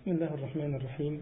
بسم الله الرحمن الرحيم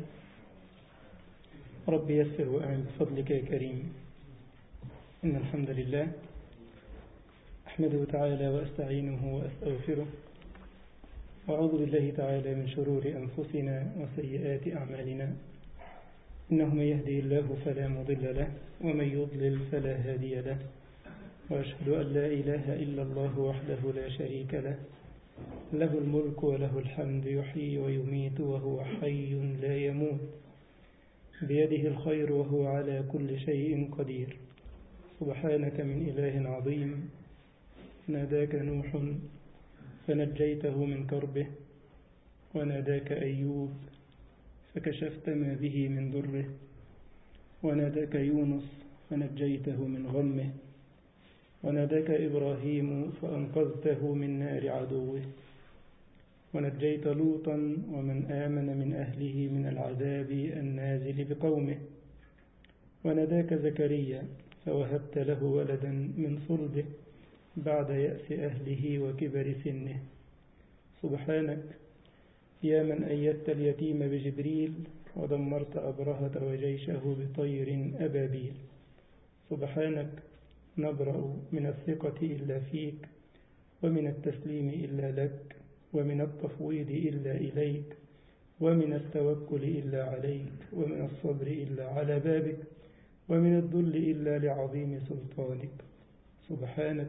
رب يسر وأعن بفضلك يا كريم إن الحمد لله أحمده تعالى وأستعينه وأستغفره وأعوذ بالله تعالى من شرور أنفسنا وسيئات أعمالنا إنه من يهدي الله فلا مضل له ومن يضلل فلا هادي له وأشهد أن لا إله إلا الله وحده لا شريك له له الملك وله الحمد يحيي ويميت وهو حي لا يموت بيده الخير وهو على كل شيء قدير سبحانك من إله عظيم ناداك نوح فنجيته من كربه وناداك أيوب فكشفت ما به من ضره وناداك يونس فنجيته من غمه وناداك إبراهيم فأنقذته من نار عدوه ونجيت لوطا ومن آمن من أهله من العذاب النازل بقومه وناداك زكريا فوهبت له ولدا من صلبه بعد يأس أهله وكبر سنه سبحانك يا من أيدت اليتيم بجبريل ودمرت أبرهة وجيشه بطير أبابيل سبحانك نبرأ من الثقة إلا فيك ومن التسليم إلا لك ومن التفويض إلا إليك ومن التوكل إلا عليك ومن الصبر إلا على بابك ومن الذل إلا لعظيم سلطانك سبحانك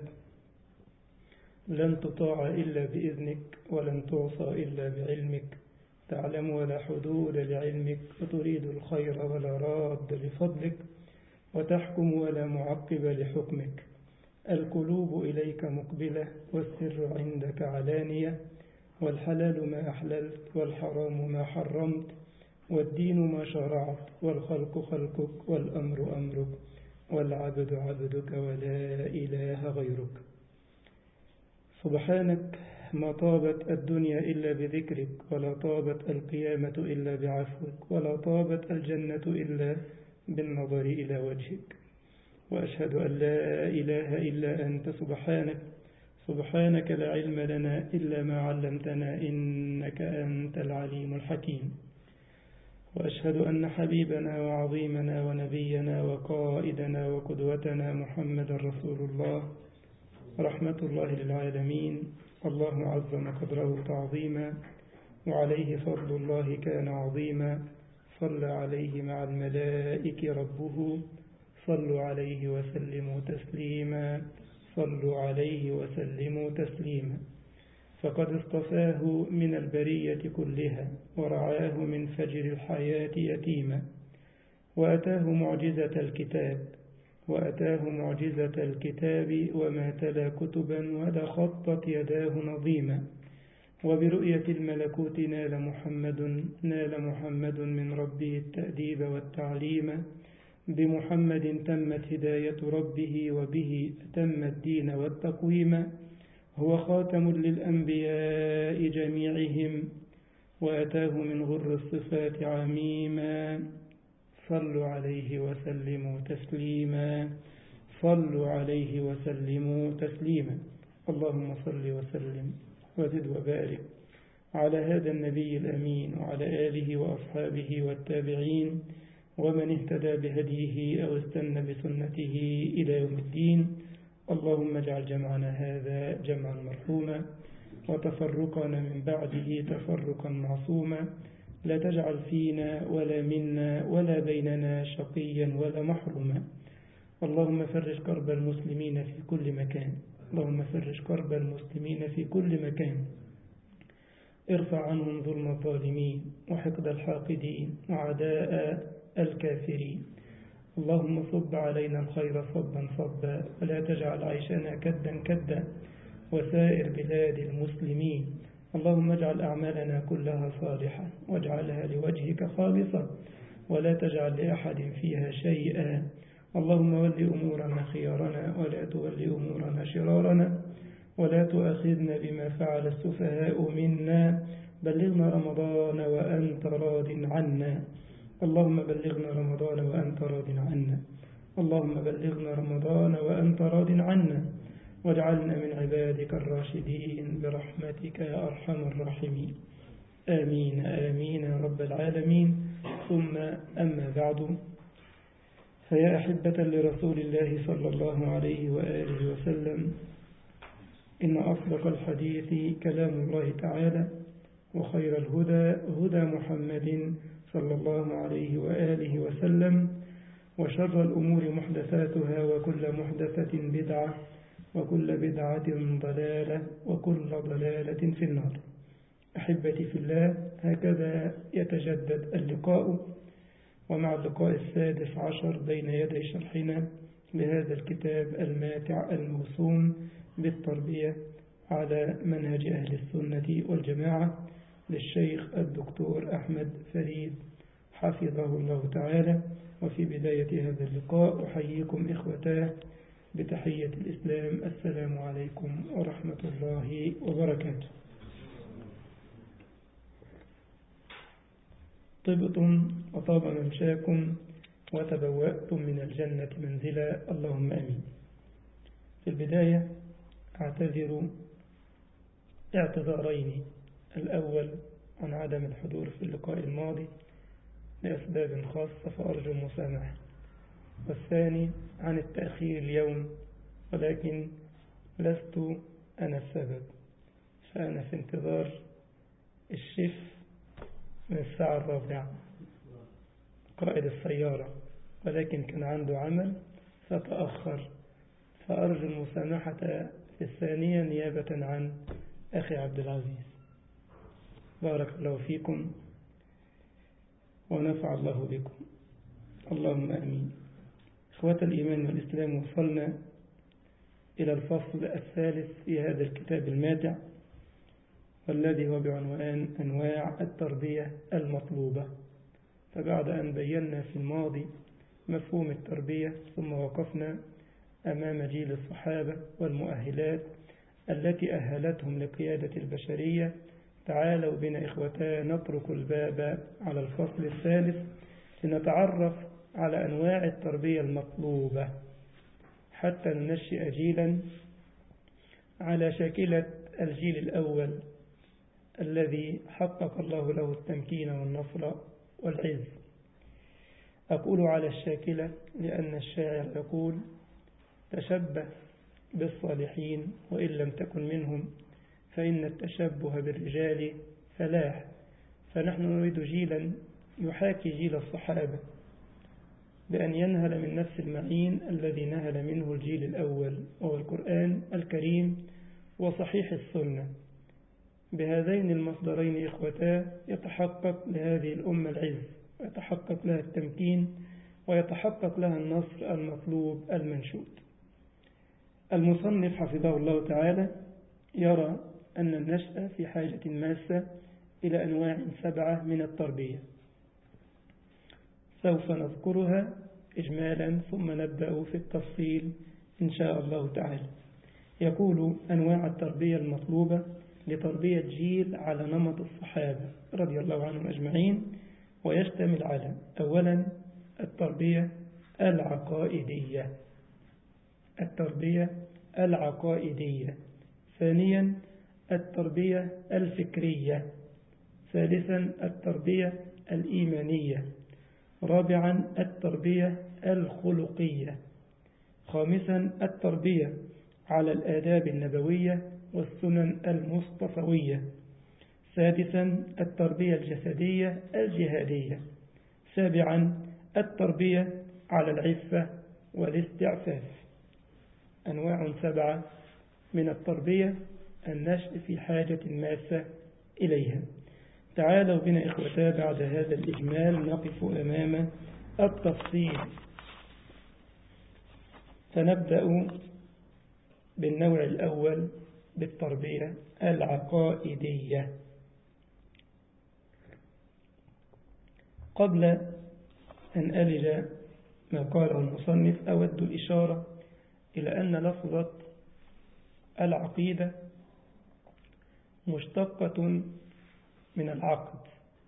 لن تطاع إلا بإذنك ولن تعصى إلا بعلمك تعلم ولا حدود لعلمك وتريد الخير ولا راد لفضلك وتحكم ولا معقب لحكمك القلوب إليك مقبلة والسر عندك علانية والحلال ما أحللت والحرام ما حرمت والدين ما شرعت والخلق خلقك والأمر أمرك والعبد عبدك ولا إله غيرك سبحانك ما طابت الدنيا إلا بذكرك ولا طابت القيامة إلا بعفوك ولا طابت الجنة إلا بالنظر إلى وجهك وأشهد أن لا إله إلا أنت سبحانك سبحانك لا علم لنا إلا ما علمتنا إنك أنت العليم الحكيم وأشهد أن حبيبنا وعظيمنا ونبينا وقائدنا وقدوتنا محمد رسول الله رحمة الله للعالمين الله عظم قدره تعظيما وعليه فضل الله كان عظيما صلى عليه مع الملائك ربه صلوا عليه وسلموا تسليما صلوا عليه وسلموا تسليما فقد اصطفاه من البرية كلها ورعاه من فجر الحياة يتيما وأتاه معجزة الكتاب وأتاه معجزة الكتاب وما تلا كتبا ولا خطت يداه نظيما وبرؤية الملكوت نال محمد نال محمد من ربه التأديب والتعليم بمحمد تمت هداية ربه وبه تم الدين والتقويم هو خاتم للأنبياء جميعهم وأتاه من غر الصفات عميما صلوا عليه وسلموا تسليما صلوا عليه وسلموا تسليما اللهم صل وسلم وزد وبارك على هذا النبي الأمين وعلى آله وأصحابه والتابعين ومن اهتدى بهديه أو استنى بسنته إلى يوم الدين اللهم اجعل جمعنا هذا جمعا مرحوما وتفرقنا من بعده تفرقا معصوما لا تجعل فينا ولا منا ولا بيننا شقيا ولا محروما اللهم فرج كرب المسلمين في كل مكان اللهم فرج كرب المسلمين في كل مكان ارفع عنهم ظلم الظالمين وحقد الحاقدين وعداء الكافرين اللهم صب علينا الخير صبا صبا ولا تجعل عيشنا كدا كدا وسائر بلاد المسلمين اللهم اجعل أعمالنا كلها صالحة واجعلها لوجهك خالصة ولا تجعل لأحد فيها شيئا اللهم ول أمورنا خيارنا ولا تول أمورنا شرارنا ولا تؤاخذنا بما فعل السفهاء منا بلغنا رمضان وأنت راض عنا اللهم بلغنا رمضان وأنت راض عنا اللهم بلغنا رمضان وأنت راض عنا واجعلنا من عبادك الراشدين برحمتك يا أرحم الراحمين آمين آمين يا رب العالمين ثم أما بعد فيا أحبة لرسول الله صلى الله عليه وآله وسلم إن أصدق الحديث كلام الله تعالى وخير الهدى هدى محمد صلى الله عليه وآله وسلم وشر الأمور محدثاتها وكل محدثة بدعة وكل بدعة ضلالة وكل ضلالة في النار أحبتي في الله هكذا يتجدد اللقاء ومع اللقاء السادس عشر بين يدي شرحنا لهذا الكتاب الماتع الموسوم بالتربية على منهج أهل السنة والجماعة للشيخ الدكتور أحمد فريد حفظه الله تعالى وفي بداية هذا اللقاء أحييكم إخوتاه بتحية الإسلام السلام عليكم ورحمة الله وبركاته طبتم وطاب ممشاكم وتبوأتم من الجنة منزلا اللهم أمين في البداية أعتذر اعتذارين الأول عن عدم الحضور في اللقاء الماضي لأسباب خاصة فأرجو المسامحة والثاني عن التأخير اليوم ولكن لست أنا السبب فأنا في انتظار الشيف من الساعة الرابعة قائد السيارة ولكن كان عنده عمل فتأخر فأرجو المسامحة في الثانية نيابة عن أخي عبد العزيز بارك الله فيكم ونفع الله بكم اللهم أمين إخوة الإيمان والإسلام وصلنا إلى الفصل الثالث في هذا الكتاب الماتع والذي هو بعنوان أنواع التربية المطلوبة فبعد أن بينا في الماضي مفهوم التربية ثم وقفنا أمام جيل الصحابة والمؤهلات التي أهلتهم لقيادة البشرية تعالوا بنا إخوتا نترك الباب على الفصل الثالث لنتعرف على أنواع التربية المطلوبة حتى ننشئ جيلا على شاكلة الجيل الأول الذي حقق الله له التمكين والنصر والعز أقول على الشاكلة لأن الشاعر يقول تشبه بالصالحين وإن لم تكن منهم فإن التشبه بالرجال فلاح فنحن نريد جيلا يحاكي جيل الصحابة بأن ينهل من نفس المعين الذي نهل منه الجيل الأول وهو القرآن الكريم وصحيح السنة بهذين المصدرين إخوتا يتحقق لهذه الأمة العز ويتحقق لها التمكين ويتحقق لها النصر المطلوب المنشود المصنف حفظه الله تعالى يرى أن النشأة في حاجة ماسة إلى أنواع سبعة من التربية سوف نذكرها إجمالا ثم نبدأ في التفصيل إن شاء الله تعالى يقول أنواع التربية المطلوبة لتربية جيل على نمط الصحابة رضي الله عنهم أجمعين ويشتمل على أولا التربية العقائدية التربية العقائدية ثانيا التربية الفكرية ثالثا التربية الإيمانية رابعا التربية الخلقية خامسا التربية على الآداب النبوية والسنن المصطفوية سادسا التربية الجسدية الجهادية سابعا التربية على العفة والاستعفاف أنواع سبعة من التربية النشء في حاجة ماسة إليها تعالوا بنا إخوتا بعد هذا الإجمال نقف أمام التفصيل فنبدأ بالنوع الأول بالتربية العقائدية قبل أن ألج ما قاله المصنف أود الإشارة إلى أن لفظة العقيدة مشتقة من العقد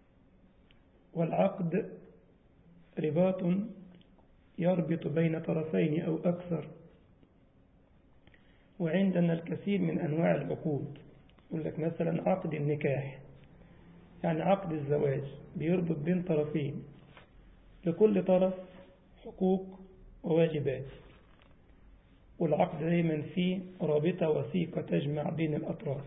والعقد رباط يربط بين طرفين أو أكثر وعندنا الكثير من أنواع العقود يقول لك مثلا عقد النكاح يعني عقد الزواج بيربط بين طرفين لكل طرف حقوق وواجبات والعقد دايما فيه رابطة وثيقة تجمع بين الأطراف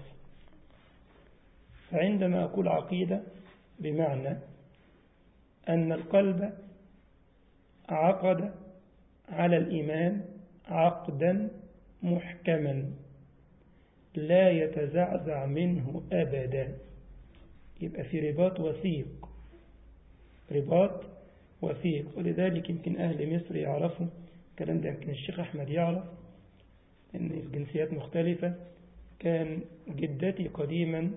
فعندما أقول عقيدة بمعنى أن القلب عقد على الإيمان عقدا محكما لا يتزعزع منه أبدا يبقى في رباط وثيق رباط وثيق ولذلك يمكن أهل مصر يعرفوا الكلام ده يمكن الشيخ أحمد يعرف أن الجنسيات مختلفة كان جدتي قديما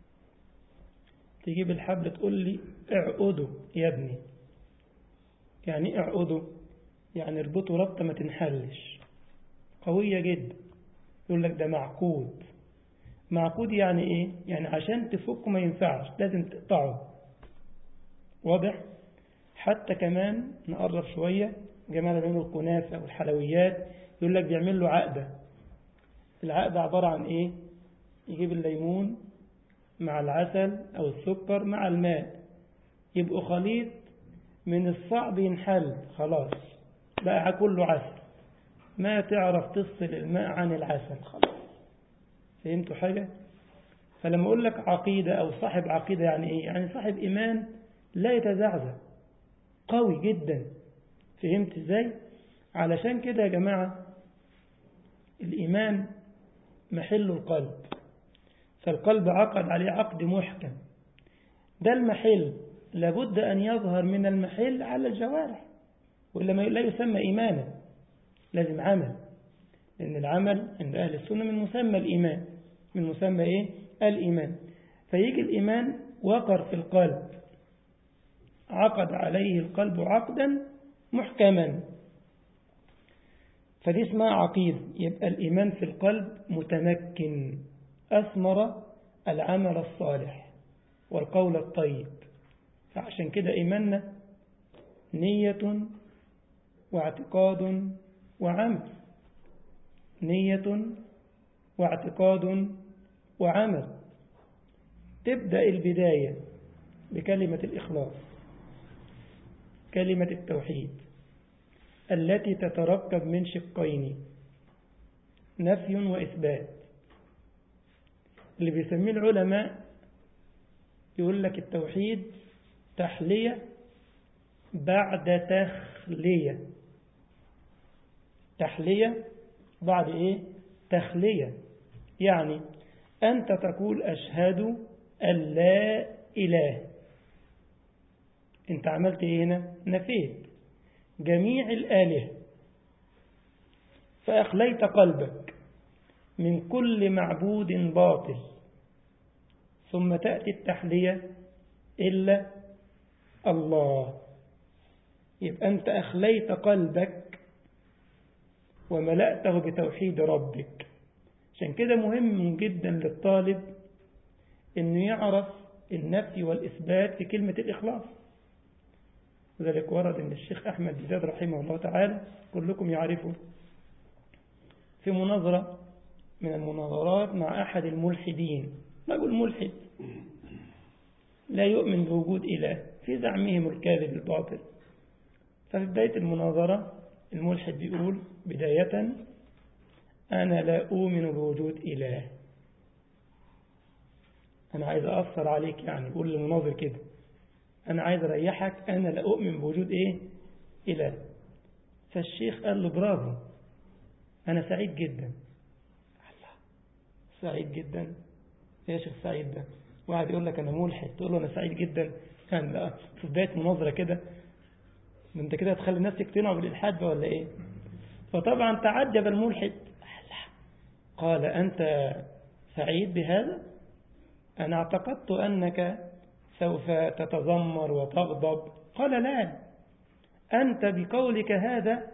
تجيب الحبل تقول لي اعقده يا ابني يعني اعقده يعني اربطه ربطة ما تنحلش قوية جدا يقول لك ده معقود معقود يعني ايه يعني عشان تفكه ما ينفعش لازم تقطعه واضح حتى كمان نقرب شوية جماعة بيعملوا الكنافة والحلويات يقول لك بيعمل له عقدة العقدة عبارة عن ايه يجيب الليمون مع العسل او السكر مع الماء يبقوا خليط من الصعب ينحل خلاص بقى كله عسل ما تعرف تفصل الماء عن العسل خلاص فهمتوا حاجة فلما أقول لك عقيدة أو صاحب عقيدة يعني إيه يعني صاحب إيمان لا يتزعزع قوي جدا فهمت إزاي علشان كده يا جماعة الإيمان محل القلب فالقلب عقد عليه عقد محكم ده المحل لابد أن يظهر من المحل على الجوارح وإلا لا يسمى إيمانا لازم عمل لأن العمل عند أهل السنة من مسمى الإيمان من مسمى إيه؟ الإيمان فيجي الإيمان وقر في القلب عقد عليه القلب عقدا محكما فدي اسمها عقيدة يبقى الإيمان في القلب متمكن أثمر العمل الصالح والقول الطيب فعشان كده إيماننا نية واعتقاد وعمل نية واعتقاد وعمل تبدأ البداية بكلمة الإخلاص كلمة التوحيد التي تتركب من شقين نفي وإثبات اللي بيسميه العلماء يقول لك التوحيد تحلية بعد تخلية تحلية بعد إيه تخلية يعني أنت تقول أشهد أن لا إله أنت عملت إيه هنا نفيت جميع الآلهة فأخليت قلبك من كل معبود باطل ثم تأتي التحلية إلا الله يبقى أنت أخليت قلبك وملأته بتوحيد ربك عشان كده مهم جدا للطالب أنه يعرف النفي والإثبات في كلمة الإخلاص وذلك ورد أن الشيخ أحمد جداد رحمه الله تعالى كلكم يعرفه في مناظرة من المناظرات مع أحد الملحدين رجل ملحد لا يؤمن بوجود إله في زعمهم الكاذب الباطل ففي بداية المناظرة الملحد بيقول بداية أنا لا أؤمن بوجود إله أنا عايز أأثر عليك يعني بقول للمناظر كده أنا عايز أريحك أنا لا أؤمن بوجود إيه إله فالشيخ قال له برافو أنا سعيد جدا الله سعيد جدا يا شيخ سعيد ده واحد يقول لك أنا ملحد تقول له أنا سعيد جدا يعني لا في بداية مناظرة كده انت كده هتخلي الناس يقتنعوا بالإلحاد بقى ولا إيه فطبعا تعجب الملحد قال أنت سعيد بهذا أنا اعتقدت أنك سوف تتذمر وتغضب قال لا أنت بقولك هذا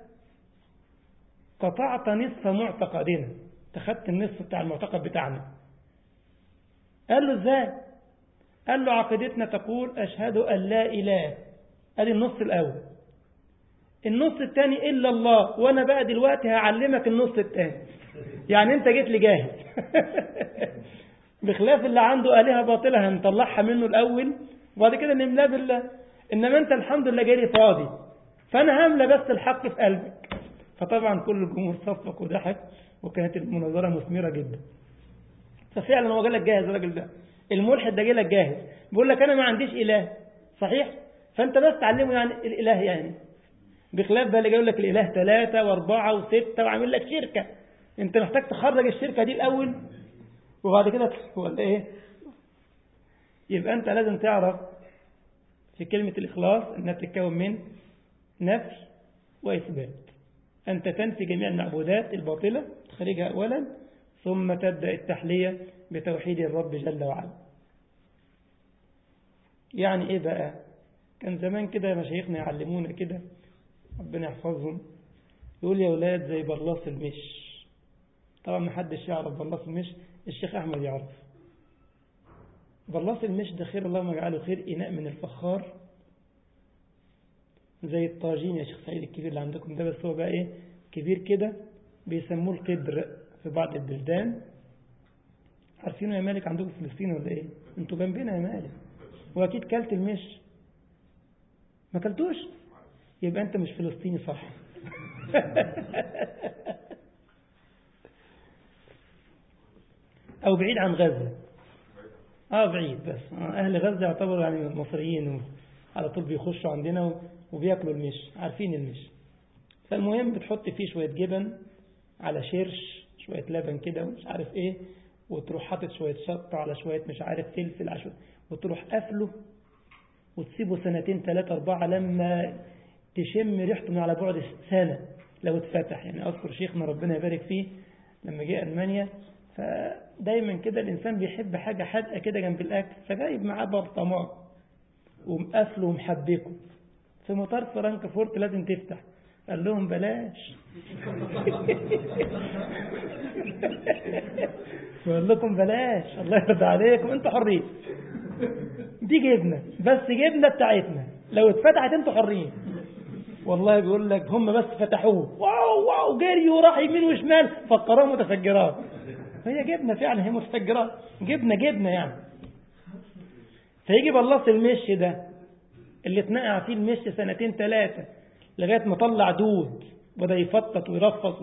قطعت نصف معتقدنا تخدت النصف بتاع المعتقد بتاعنا قال له ازاي قال له عقيدتنا تقول أشهد أن لا إله ادي النص الأول النص الثاني إلا الله وأنا بقى دلوقتي هعلمك النص الثاني يعني أنت جيت لي جاهز بخلاف اللي عنده آلهة باطلة هنطلعها منه الأول وبعد كده نملاه بالله إنما أنت الحمد لله جالي فاضي فأنا هملى بس الحق في قلبك فطبعا كل الجمهور صفق وضحك وكانت المناظرة مثمرة جدا ففعلا هو جالك جاهز الراجل ده الملحد ده جالك جاهز بيقول لك أنا ما عنديش إله صحيح فأنت بس تعلمه يعني الإله يعني بخلاف بقى اللي جاي لك الإله ثلاثة وأربعة وستة وعامل لك شركة أنت محتاج تخرج الشركة دي الأول وبعد كده ولا إيه يبقى أنت لازم تعرف في كلمة الإخلاص أنها تتكون من نفي وإثبات أنت تنفي جميع المعبودات الباطلة تخرجها أولا ثم تبدأ التحلية بتوحيد الرب جل وعلا يعني إيه بقى كان زمان كده مشايخنا يعلمونا كده ربنا يحفظهم يقول يا أولاد زي برلاص المش طبعا ما حدش يعرف برلاص المش الشيخ أحمد يعرف برلاص المش ده خير اللهم يجعله خير إناء من الفخار زي الطاجين يا شيخ سعيد الكبير اللي عندكم ده بس هو بقى إيه كبير كده بيسموه القدر في بعض البلدان عارفينه يا مالك عندكم في فلسطين ولا إيه انتوا جنبنا يا مالك وأكيد كلت المش ما كلتوش يبقى أنت مش فلسطيني صح أو بعيد عن غزة آه بعيد بس آه أهل غزة يعتبروا يعني مصريين على طول بيخشوا عندنا وبياكلوا المش عارفين المش فالمهم بتحط فيه شوية جبن على شرش شوية لبن كده ومش عارف ايه وتروح حاطط شوية شطة على شوية مش عارف فلفل عشوة وتروح قافله وتسيبه سنتين ثلاثة أربعة لما تشم ريحته من على بعد سنة لو اتفتح يعني أذكر شيخنا ربنا يبارك فيه لما جه ألمانيا فدايما كده الإنسان بيحب حاجة حادقة كده جنب الأكل فجايب معاه برطمان ومقفله ومحبكه في مطار فرانكفورت لازم تفتح قال لهم بلاش بقول لكم بلاش الله يرضى عليكم انتوا حرين دي جبنة بس جبنة بتاعتنا لو اتفتحت انتوا حرين والله بيقول لك هم بس فتحوه واو واو جري وراح يمين وشمال فكروها متفجرات هي جبنة فعلا هي متفجرات جبنة جبنة يعني فيجي بلاص المش ده اللي اتنقع فيه المش سنتين ثلاثة لغاية ما طلع دود بدأ يفطط ويرفص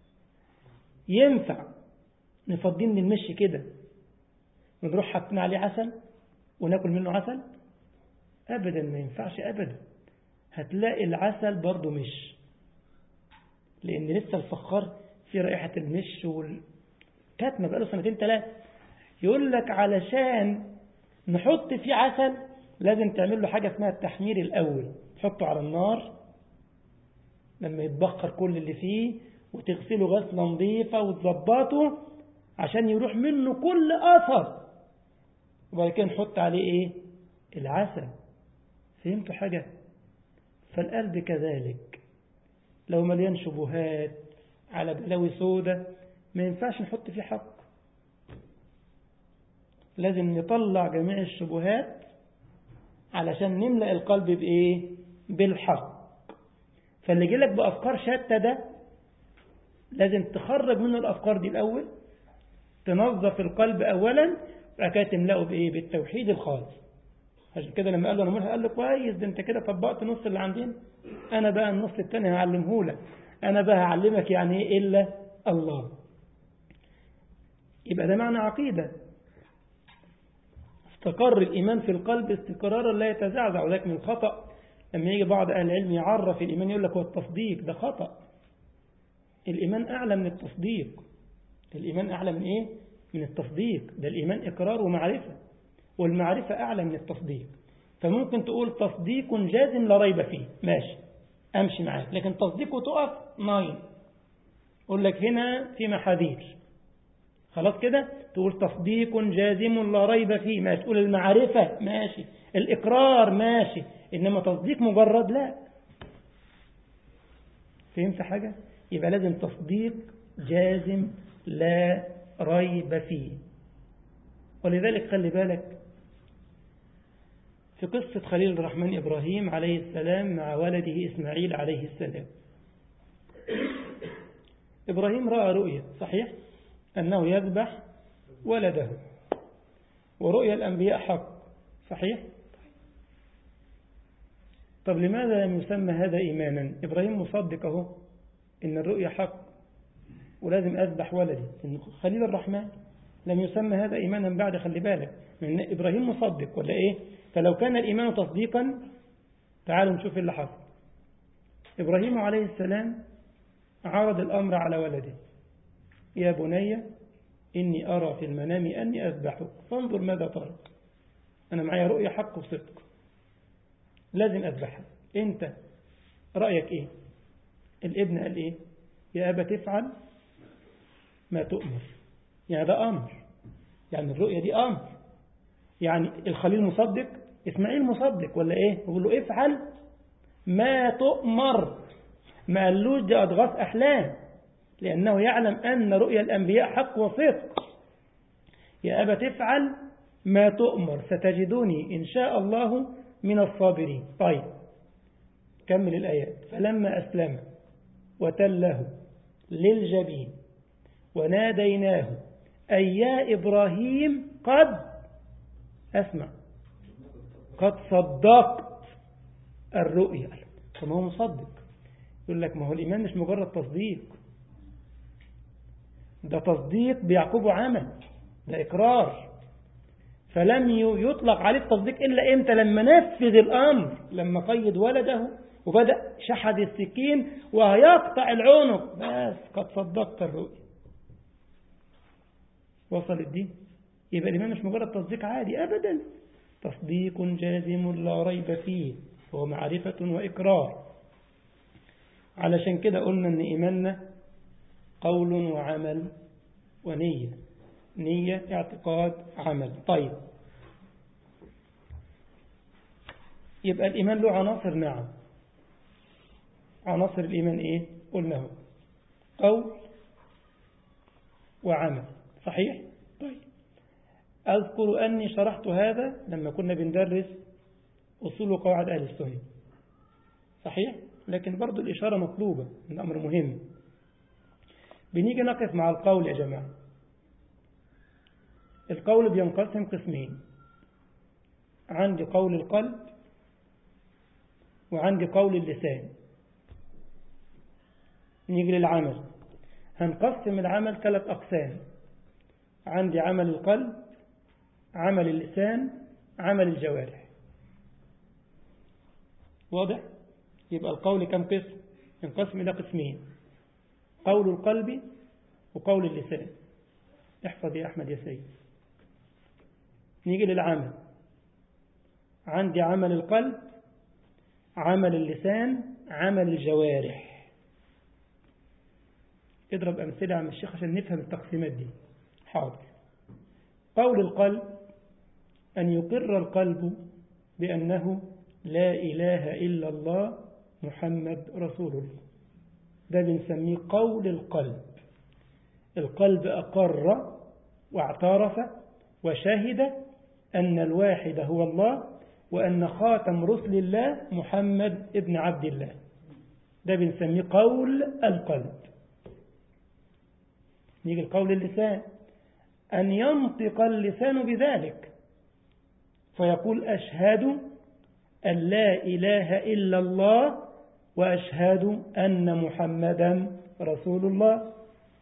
ينفع نفضيه من المش كده ونروح حاطين عليه عسل وناكل منه عسل أبدا ما ينفعش أبدا هتلاقي العسل برضه مش لأن لسه الفخار في رائحة المش والكتمة بقاله سنتين ثلاثة يقول لك علشان نحط فيه عسل لازم تعمل له حاجة اسمها التحمير الأول تحطه على النار لما يتبخر كل اللي فيه وتغسله غسلة نظيفة وتظبطه عشان يروح منه كل أثر وبعد كده نحط عليه إيه العسل فهمتوا حاجة فالقلب كذلك لو مليان شبهات على بلاوي سودة ما ينفعش نحط فيه حق لازم نطلع جميع الشبهات علشان نملأ القلب بإيه بالحق فاللي يجي لك بأفكار شتى ده لازم تخرج منه الأفكار دي الأول تنظف القلب أولا وبعد كده تملأه بإيه بالتوحيد الخالص عشان كده لما قال له أنا ملحق قال له كويس ده أنت كده طبقت نص اللي عندنا أنا بقى النص التاني هعلمه لك أنا بقى هعلمك يعني إيه إلا الله يبقى ده معنى عقيدة استقر الإيمان في القلب استقرارا لا يتزعزع ولكن من الخطأ لما يجي بعض أهل العلم يعرف الإيمان يقول لك هو التصديق ده خطأ الإيمان أعلى من التصديق الإيمان أعلى من إيه؟ من التصديق ده الإيمان إقرار ومعرفة والمعرفة أعلى من التصديق فممكن تقول تصديق جازم لا ريب فيه ماشي أمشي معاك لكن تصديق وتقف ناين أقول لك هنا في محاذير خلاص كده تقول تصديق جازم لا ريب فيه ماشي تقول المعرفة ماشي الإقرار ماشي إنما تصديق مجرد لا فهمت حاجة يبقى لازم تصديق جازم لا ريب فيه ولذلك خلي بالك في قصة خليل الرحمن إبراهيم عليه السلام مع ولده إسماعيل عليه السلام إبراهيم رأى رؤية صحيح أنه يذبح ولده ورؤيا الأنبياء حق صحيح؟ طب لماذا لم يسمى هذا إيمانا إبراهيم مصدق أهو إن الرؤيا حق ولازم أذبح ولدي إن خليل الرحمن لم يسمى هذا إيمانا بعد خلي بالك من إبراهيم مصدق ولا إيه فلو كان الإيمان تصديقا تعالوا نشوف اللي حصل إبراهيم عليه السلام عرض الأمر على ولده يا بني إني أرى في المنام أني أذبحك فانظر ماذا ترى أنا معي رؤية حق وصدق لازم أذبحها أنت رأيك إيه الابن قال إيه يا أبا تفعل ما تؤمر يعني ده أمر يعني الرؤية دي أمر يعني الخليل مصدق إسماعيل مصدق ولا إيه يقول له افعل ما تؤمر ما قالوش دي أضغاث أحلام لأنه يعلم أن رؤيا الأنبياء حق وصدق يا أبا تفعل ما تؤمر ستجدني إن شاء الله من الصابرين طيب كمل الآيات فلما أسلم وتله للجبين وناديناه أي يا إبراهيم قد أسمع قد صدقت الرؤيا فما هو مصدق يقول لك ما هو الإيمان مش مجرد تصديق ده تصديق بيعقبه عمل ده إقرار فلم يطلق عليه التصديق إلا إمتى لما نفذ الأمر لما قيد ولده وبدأ شحذ السكين وهيقطع العنق بس قد صدقت الرؤيا وصلت دي يبقى الإيمان مش مجرد تصديق عادي أبدا تصديق جازم لا ريب فيه هو معرفة وإقرار علشان كده قلنا أن إيماننا قول وعمل ونية نية اعتقاد عمل طيب يبقى الإيمان له عناصر نعم عناصر الإيمان إيه قلناه قول وعمل صحيح طيب أذكر أني شرحت هذا لما كنا بندرس أصول قواعد أهل السنة صحيح لكن برضو الإشارة مطلوبة من أمر مهم بنيجي نقف مع القول يا جماعة القول بينقسم قسمين عندي قول القلب وعندي قول اللسان نيجي للعمل هنقسم العمل ثلاث أقسام عندي عمل القلب عمل اللسان عمل الجوارح واضح يبقى القول كم قسم ينقسم إلى قسمين قول القلب وقول اللسان احفظ يا أحمد يا سيد نيجي للعمل عندي عمل القلب عمل اللسان عمل الجوارح اضرب أمثلة عم الشيخ عشان نفهم التقسيمات دي حاضر قول القلب أن يقر القلب بأنه لا إله إلا الله محمد رسول الله ده بنسميه قول القلب القلب أقر واعترف وشهد أن الواحد هو الله وأن خاتم رسل الله محمد ابن عبد الله ده بنسميه قول القلب نيجي القول اللسان أن ينطق اللسان بذلك فيقول أشهد أن لا إله إلا الله وأشهد أن محمدا رسول الله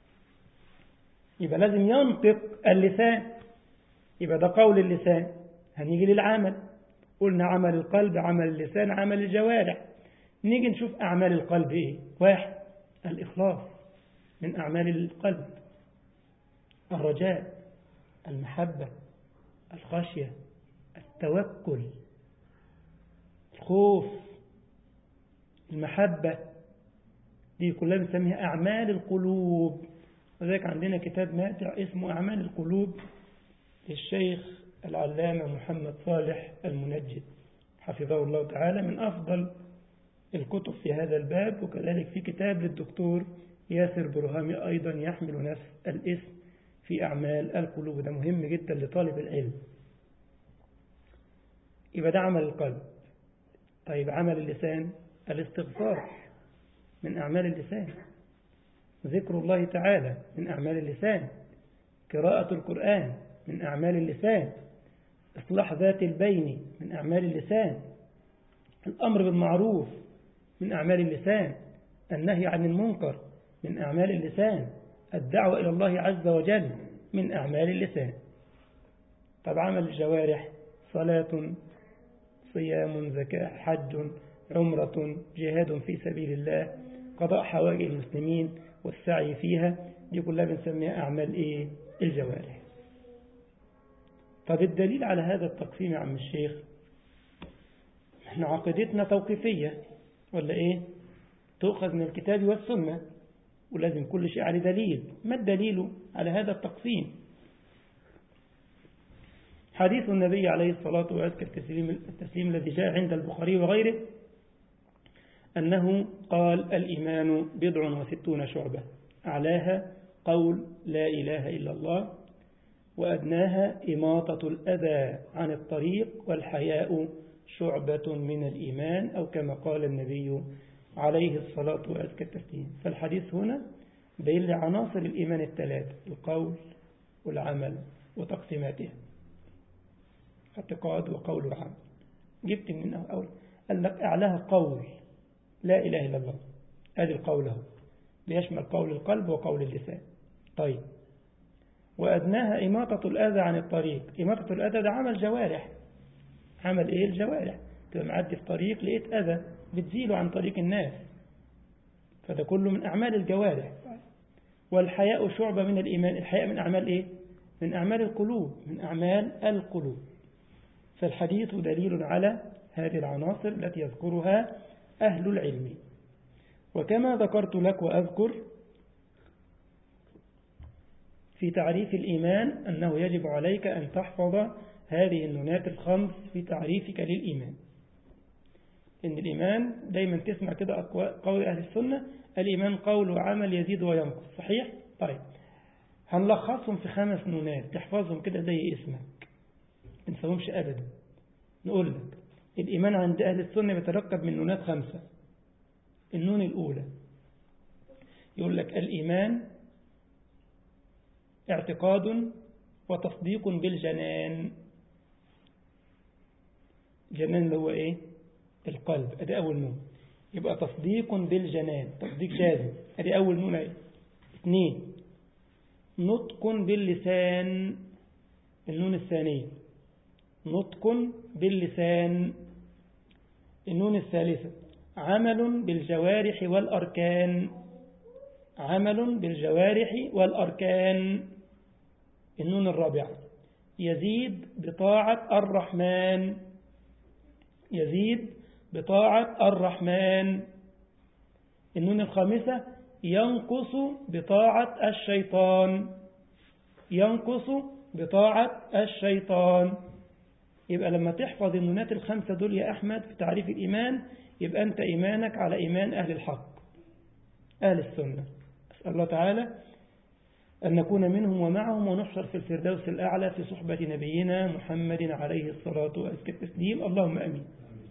يبقى لازم ينطق اللسان يبقى ده قول اللسان هنيجي للعمل قلنا عمل القلب عمل اللسان عمل الجوارح نيجي نشوف أعمال القلب إيه واحد الإخلاص من أعمال القلب الرجاء المحبة الخشية التوكل الخوف المحبة دي كلها بنسميها أعمال القلوب وذلك عندنا كتاب ماتع اسمه أعمال القلوب للشيخ العلامة محمد صالح المنجد حفظه الله تعالى من أفضل الكتب في هذا الباب وكذلك في كتاب للدكتور ياسر برهامي أيضا يحمل نفس الاسم في أعمال القلوب ده مهم جدا لطالب العلم يبقى ده عمل القلب طيب عمل اللسان الاستغفار من أعمال اللسان ذكر الله تعالى من أعمال اللسان قراءة القرآن من أعمال اللسان إصلاح ذات البين من أعمال اللسان الأمر بالمعروف من أعمال اللسان النهي عن المنكر من أعمال اللسان الدعوة إلى الله عز وجل من أعمال اللسان طب عمل الجوارح صلاة صيام زكاة حج عمرة جهاد في سبيل الله قضاء حوائج المسلمين والسعي فيها دي كلها بنسميها أعمال إيه الجوارح طب الدليل على هذا التقسيم يا عم الشيخ احنا عقيدتنا توقيفية ولا ايه تؤخذ من الكتاب والسنة ولازم كل شيء عليه دليل ما الدليل على هذا التقسيم حديث النبي عليه الصلاة والسلام التسليم, التسليم الذي جاء عند البخاري وغيره أنه قال الإيمان بضع وستون شعبة أعلاها قول لا إله إلا الله وأدناها إماطة الأذى عن الطريق والحياء شعبة من الإيمان أو كما قال النبي عليه الصلاة وأزكى التسليم فالحديث هنا بين لعناصر الإيمان الثلاث القول والعمل وتقسيماتها اعتقاد وقول وعمل جبت من أول قال لك أعلاها قول لا إله إلا الله هذه القول هو ليشمل قول القلب وقول اللسان طيب وأدناها إماطة الأذى عن الطريق إماطة الأذى ده عمل جوارح عمل إيه الجوارح تبقى معدي في طريق لقيت أذى بتزيله عن طريق الناس فده كله من أعمال الجوارح والحياء شعبة من الإيمان الحياء من أعمال إيه من أعمال القلوب من أعمال القلوب فالحديث دليل على هذه العناصر التي يذكرها أهل العلم وكما ذكرت لك وأذكر في تعريف الإيمان أنه يجب عليك أن تحفظ هذه النونات الخمس في تعريفك للإيمان إن الإيمان دايما تسمع كده قول أهل السنة الإيمان قول وعمل يزيد وينقص صحيح؟ طيب هنلخصهم في خمس نونات تحفظهم كده زي اسمك ما تنساهمش أبدا نقول لك الإيمان عند أهل السنة بيتركب من نونات خمسة النون الأولى يقول لك الإيمان اعتقاد وتصديق بالجنان جنان اللي هو ايه القلب ادي اول نون يبقى تصديق بالجنان تصديق جازم ادي اول نون ايه اثنين نطق باللسان النون الثانية نطق باللسان النون الثالثة عمل بالجوارح والأركان عمل بالجوارح والأركان النون الرابعة يزيد بطاعة الرحمن يزيد بطاعة الرحمن النون الخامسة ينقص بطاعة الشيطان ينقص بطاعة الشيطان يبقى لما تحفظ النونات الخمسة دول يا أحمد في تعريف الإيمان يبقى أنت إيمانك على إيمان أهل الحق أهل السنة أسأل الله تعالى أن نكون منهم ومعهم ونحشر في الفردوس الأعلى في صحبة نبينا محمد عليه الصلاة وأزكى التسليم اللهم أمين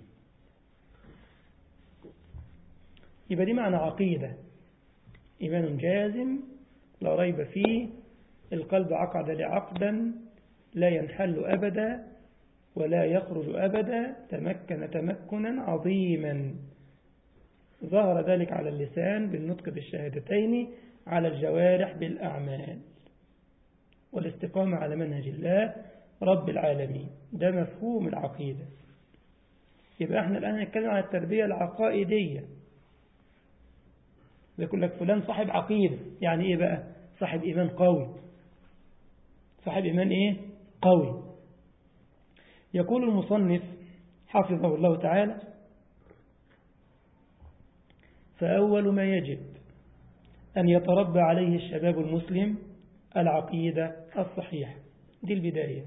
يبقى دي معنى عقيدة إيمان جازم لا ريب فيه القلب عقد لعقدا لا ينحل أبدا ولا يخرج أبدا تمكن تمكنا عظيما ظهر ذلك على اللسان بالنطق بالشهادتين على الجوارح بالأعمال والاستقامة على منهج الله رب العالمين ده مفهوم العقيدة يبقى احنا الآن نتكلم عن التربية العقائدية يقول لك فلان صاحب عقيدة يعني ايه بقى صاحب إيمان قوي صاحب إيمان ايه قوي يقول المصنف حفظه الله تعالى فأول ما يجب أن يتربى عليه الشباب المسلم العقيدة الصحيحة دي البداية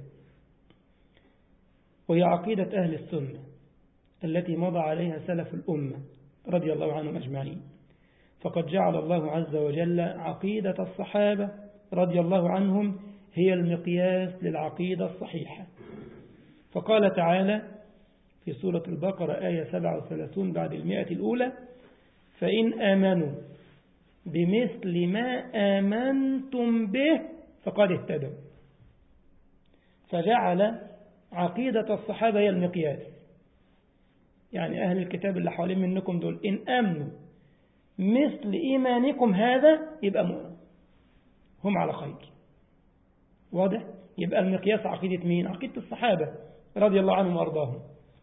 وهي عقيدة أهل السنة التي مضى عليها سلف الأمة رضي الله عنهم أجمعين فقد جعل الله عز وجل عقيدة الصحابة رضي الله عنهم هي المقياس للعقيدة الصحيحة فقال تعالى في سورة البقرة آية 37 بعد المئة الأولى فإن آمنوا بمثل ما آمنتم به فقد اهتدوا فجعل عقيدة الصحابة هي المقياس يعني أهل الكتاب اللي حوالين منكم دول إن أمنوا مثل إيمانكم هذا يبقى مؤمن هم على خير واضح يبقى المقياس عقيدة مين عقيدة الصحابة رضي الله عنهم وأرضاهم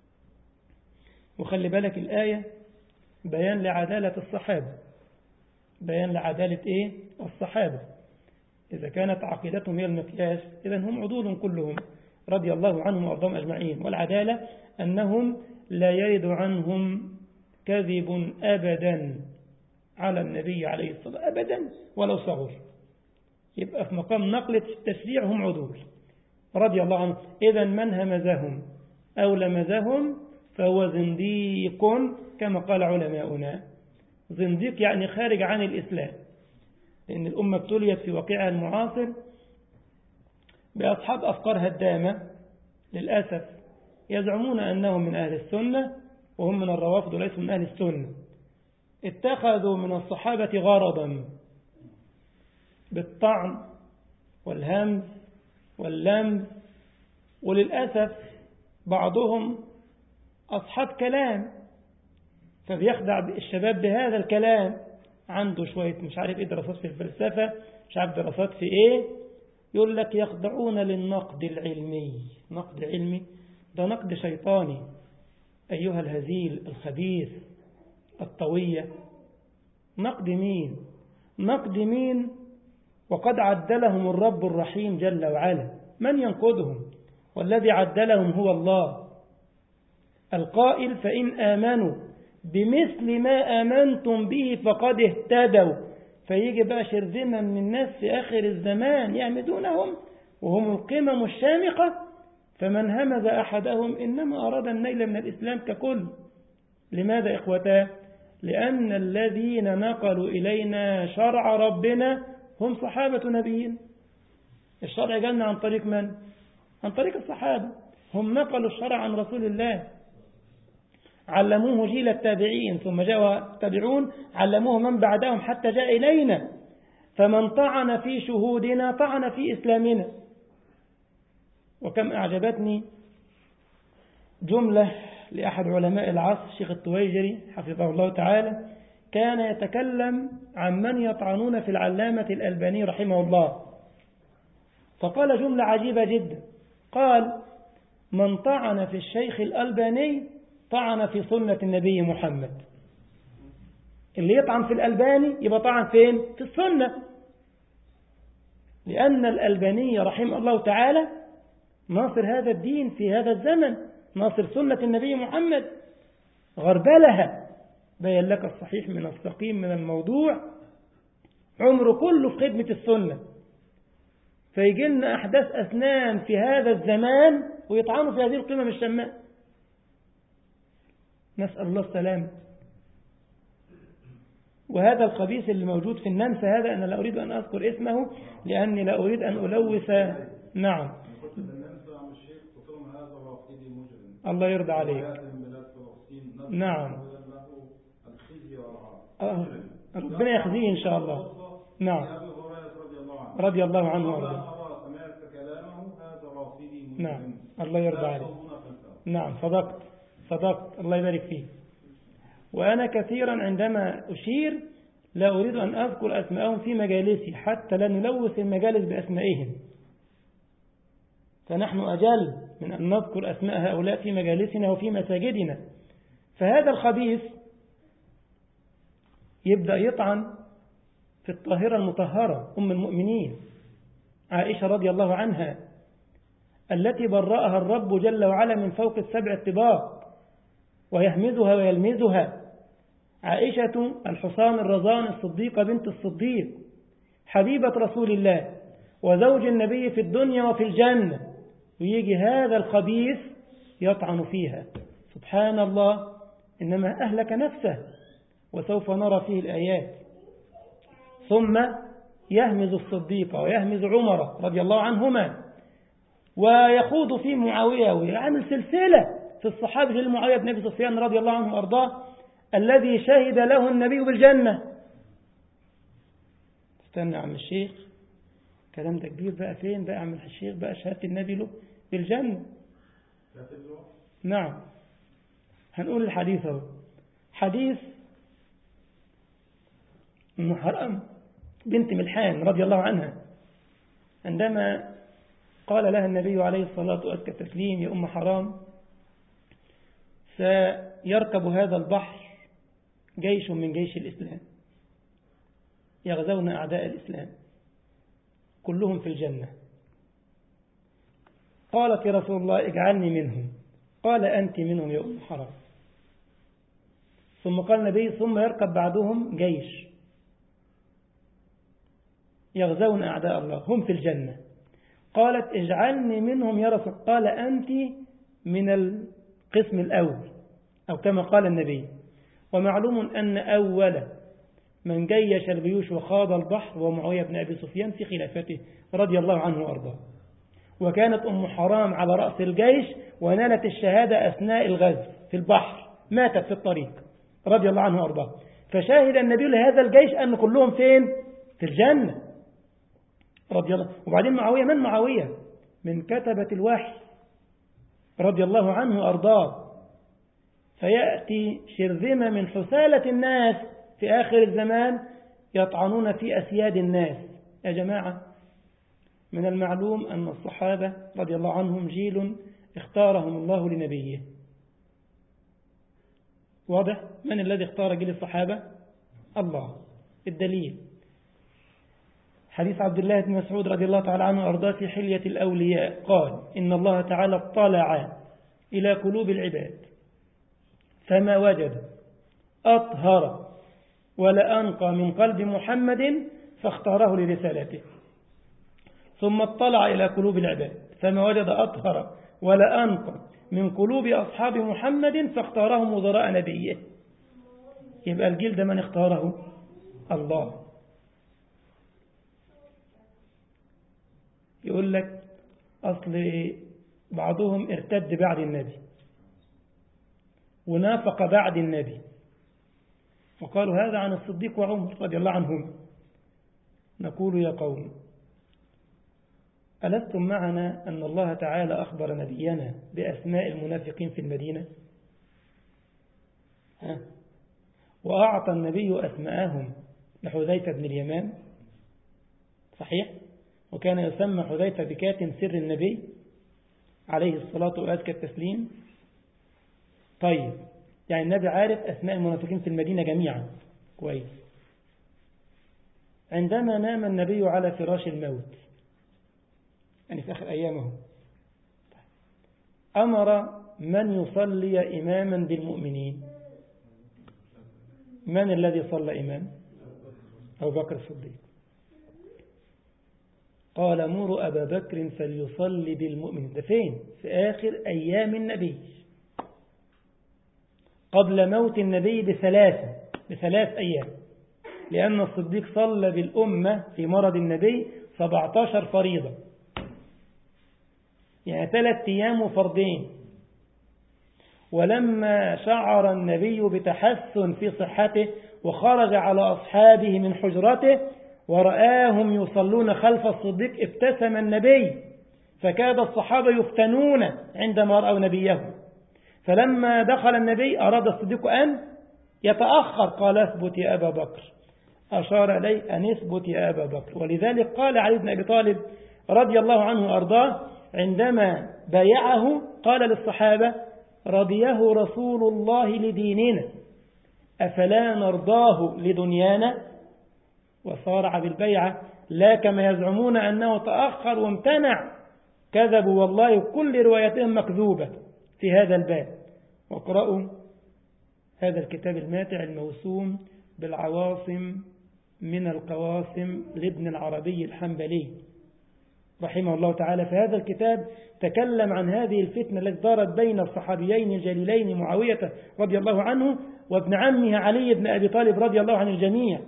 وخلي بالك الآية بيان لعدالة الصحابة بيان لعدالة إيه الصحابة إذا كانت عقيدتهم هي المقياس إذا هم عدول كلهم رضي الله عنهم وأرضاهم أجمعين والعدالة أنهم لا يرد عنهم كذب أبدا على النبي عليه الصلاة أبدا ولو صغر يبقى في مقام نقلة التشريع هم عدول رضي الله عنهم إذا من همزهم أو لمزهم فهو زنديق كما قال علماؤنا زنديق يعني خارج عن الإسلام لأن الأمة ابتليت في واقعها المعاصر بأصحاب أفكار هدامة للأسف يزعمون أنهم من أهل السنة وهم من الروافض وليسوا من أهل السنة اتخذوا من الصحابة غرضا بالطعن والهمز واللمز وللأسف بعضهم أصحاب كلام فبيخدع الشباب بهذا الكلام عنده شوية مش عارف ايه دراسات في الفلسفة مش عارف دراسات في ايه يقول لك يخضعون للنقد العلمي نقد علمي ده نقد شيطاني أيها الهزيل الخبيث الطوية نقد مين نقد مين وقد عدلهم الرب الرحيم جل وعلا من ينقدهم والذي عدلهم هو الله القائل فإن آمنوا بمثل ما آمنتم به فقد اهتدوا فيجي بقى شرذمة من الناس في آخر الزمان يعمدونهم وهم القمم الشامقة فمن همز أحدهم إنما أراد النيل من الإسلام ككل لماذا إخوتاه لأن الذين نقلوا إلينا شرع ربنا هم صحابة نبيين الشرع جالنا عن طريق من؟ عن طريق الصحابة هم نقلوا الشرع عن رسول الله علموه جيل التابعين ثم جاء التابعون علموه من بعدهم حتى جاء إلينا فمن طعن في شهودنا طعن في إسلامنا وكم أعجبتني جملة لأحد علماء العصر شيخ الطويجري حفظه الله تعالى كان يتكلم عن من يطعنون في العلامة الألباني رحمه الله فقال جملة عجيبة جدا قال من طعن في الشيخ الألباني طعن في سنة النبي محمد اللي يطعن في الألباني يبقى طعن فين في السنة لأن الألباني رحمه الله تعالى ناصر هذا الدين في هذا الزمن ناصر سنة النبي محمد غربلها بين لك الصحيح من السقيم من الموضوع عمره كله في خدمة السنة فيجي لنا أحداث أسنان في هذا الزمان ويطعنوا في هذه القمم الشماء نسأل الله السلام وهذا الخبيث اللي موجود في النمس هذا أنا لا أريد أن أذكر اسمه لأني لا أريد أن ألوث نعم الله يرضى عليك نعم آه. ربنا يخزيه إن شاء الله نعم رضي الله عنه وارضاه نعم الله يرضى عليك نعم صدقت صدقت الله يبارك فيك وأنا كثيرا عندما أشير لا أريد أن أذكر أسماءهم في مجالسي حتى لا نلوث المجالس بأسمائهم فنحن أجل من أن نذكر أسماء هؤلاء في مجالسنا وفي مساجدنا فهذا الخبيث يبدأ يطعن في الطاهرة المطهرة أم المؤمنين عائشة رضي الله عنها التي برأها الرب جل وعلا من فوق السبع الطباق ويهمزها ويلمزها عائشة الحصان الرزان الصديقة بنت الصديق حبيبة رسول الله وزوج النبي في الدنيا وفي الجنة ويجي هذا الخبيث يطعن فيها سبحان الله إنما أهلك نفسه وسوف نرى فيه الآيات ثم يهمز الصديق ويهمز عمر رضي الله عنهما ويخوض في معاوية ويعمل سلسلة في الصحابة للمعاوية بن أبي سفيان رضي الله عنه وأرضاه الذي شهد له النبي بالجنة استنى يا عم الشيخ الكلام ده كبير بقى فين بقى عم الشيخ بقى شهادة النبي له بالجنة نعم هنقول الحديث اهو حديث أم حرام بنت ملحان رضي الله عنها عندما قال لها النبي عليه الصلاة والسلام تسليم يا أم حرام سيركب هذا البحر جيش من جيش الإسلام يغزون أعداء الإسلام كلهم في الجنة قالت يا رسول الله اجعلني منهم قال أنت منهم يا أم حرام ثم قال النبي ثم يركب بعدهم جيش يغزون أعداء الله هم في الجنة قالت اجعلني منهم يا رسول قال أنت من القسم الأول أو كما قال النبي ومعلوم أن أول من جيش الجيوش وخاض البحر ومعاوية بن أبي سفيان في خلافته رضي الله عنه وأرضاه وكانت أم حرام على رأس الجيش ونالت الشهادة أثناء الغزو في البحر ماتت في الطريق رضي الله عنه وأرضاه فشاهد النبي لهذا الجيش أن كلهم فين في الجنة رضي الله وبعدين معاوية من معاوية من كتبة الوحي رضي الله عنه وأرضاه فيأتي شرذمة من حسالة الناس في آخر الزمان يطعنون في أسياد الناس يا جماعة من المعلوم أن الصحابة رضي الله عنهم جيل اختارهم الله لنبيه واضح من الذي اختار جيل الصحابة الله الدليل حديث عبد الله بن مسعود رضي الله تعالى عنه وأرضاه في حلية الأولياء قال إن الله تعالى اطلع إلى قلوب العباد فما وجد أطهر ولا أنقى من قلب محمد فاختاره لرسالته ثم اطلع إلى قلوب العباد فما وجد أطهر ولا أنقى من قلوب أصحاب محمد فاختارهم وزراء نبيه يبقى الجيل ده من اختاره الله يقول لك أصل بعضهم ارتد بعد النبي ونافق بعد النبي وقالوا هذا عن الصديق وعمر رضي الله عنهم نقول يا قوم ألستم معنا أن الله تعالى أخبر نبينا بأسماء المنافقين في المدينة ها؟ وأعطى النبي أسماءهم لحذيفة بن اليمان صحيح وكان يسمى حذيفة بكاتم سر النبي عليه الصلاة وأزكى التسليم طيب يعني النبي عارف أسماء المنافقين في المدينة جميعا كويس عندما نام النبي على فراش الموت يعني في آخر أيامه أمر من يصلي إماما بالمؤمنين من الذي صلى إمام أبو بكر الصديق قال مروا أبا بكر فليصلي بالمؤمن ده فين في آخر أيام النبي قبل موت النبي بثلاثة بثلاث أيام لأن الصديق صلى بالأمة في مرض النبي 17 فريضة يعني ثلاث أيام وفرضين ولما شعر النبي بتحسن في صحته وخرج على أصحابه من حجرته ورآهم يصلون خلف الصديق ابتسم النبي فكاد الصحابة يفتنون عندما رأوا نبيهم فلما دخل النبي أراد الصديق أن يتأخر قال اثبت يا أبا بكر أشار إليه أن اثبت يا أبا بكر ولذلك قال علي بن أبي طالب رضي الله عنه وأرضاه عندما بايعه قال للصحابة رضيه رسول الله لديننا أفلا نرضاه لدنيانا وصارع بالبيعة لا كما يزعمون أنه تأخر وامتنع كذبوا والله كل روايتهم مكذوبة في هذا الباب واقرأوا هذا الكتاب الماتع الموسوم بالعواصم من القواسم لابن العربي الحنبلي رحمه الله تعالى في هذا الكتاب تكلم عن هذه الفتنة التي دارت بين الصحابيين الجليلين معاوية رضي الله عنه وابن عمه علي بن أبي طالب رضي الله عن الجميع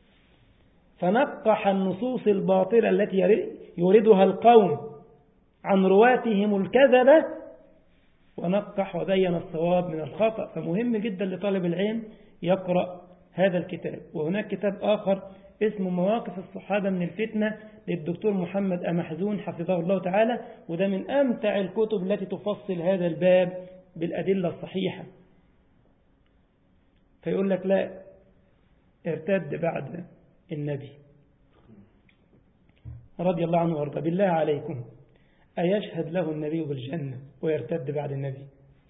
فنقح النصوص الباطلة التي يريدها القوم عن رواتهم الكذبة ونقح وبين الصواب من الخطأ فمهم جدا لطالب العلم يقرأ هذا الكتاب وهناك كتاب آخر اسمه مواقف الصحابة من الفتنة للدكتور محمد أمحزون حفظه الله تعالى وده من أمتع الكتب التي تفصل هذا الباب بالأدلة الصحيحة فيقول لك لا ارتد بعد النبي رضي الله عنه وارضى بالله عليكم أيشهد له النبي بالجنة ويرتد بعد النبي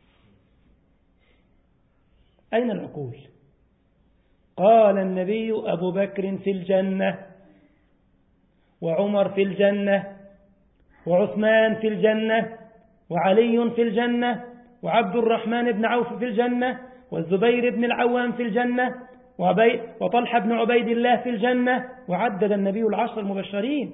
أين العقول قال النبي أبو بكر في الجنة وعمر في الجنة وعثمان في الجنة وعلي في الجنة وعبد الرحمن بن عوف في الجنة والزبير بن العوام في الجنة وطلحة بن عبيد الله في الجنة وعدد النبي العشر المبشرين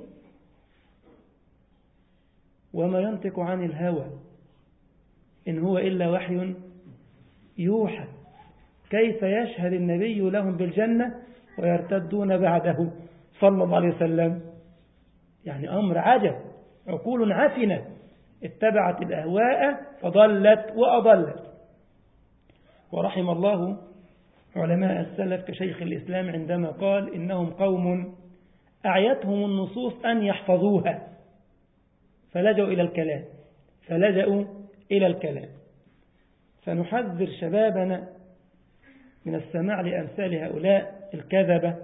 وما ينطق عن الهوى إن هو إلا وحي يوحى كيف يشهد النبي لهم بالجنة ويرتدون بعده صلى الله عليه وسلم يعني أمر عجب عقول عفنة اتبعت الأهواء فضلت وأضلت ورحم الله علماء السلف كشيخ الإسلام عندما قال إنهم قوم أعيتهم النصوص أن يحفظوها فلجأوا إلى الكلام فلجأوا إلى الكلام فنحذر شبابنا من السماع لأمثال هؤلاء الكذبة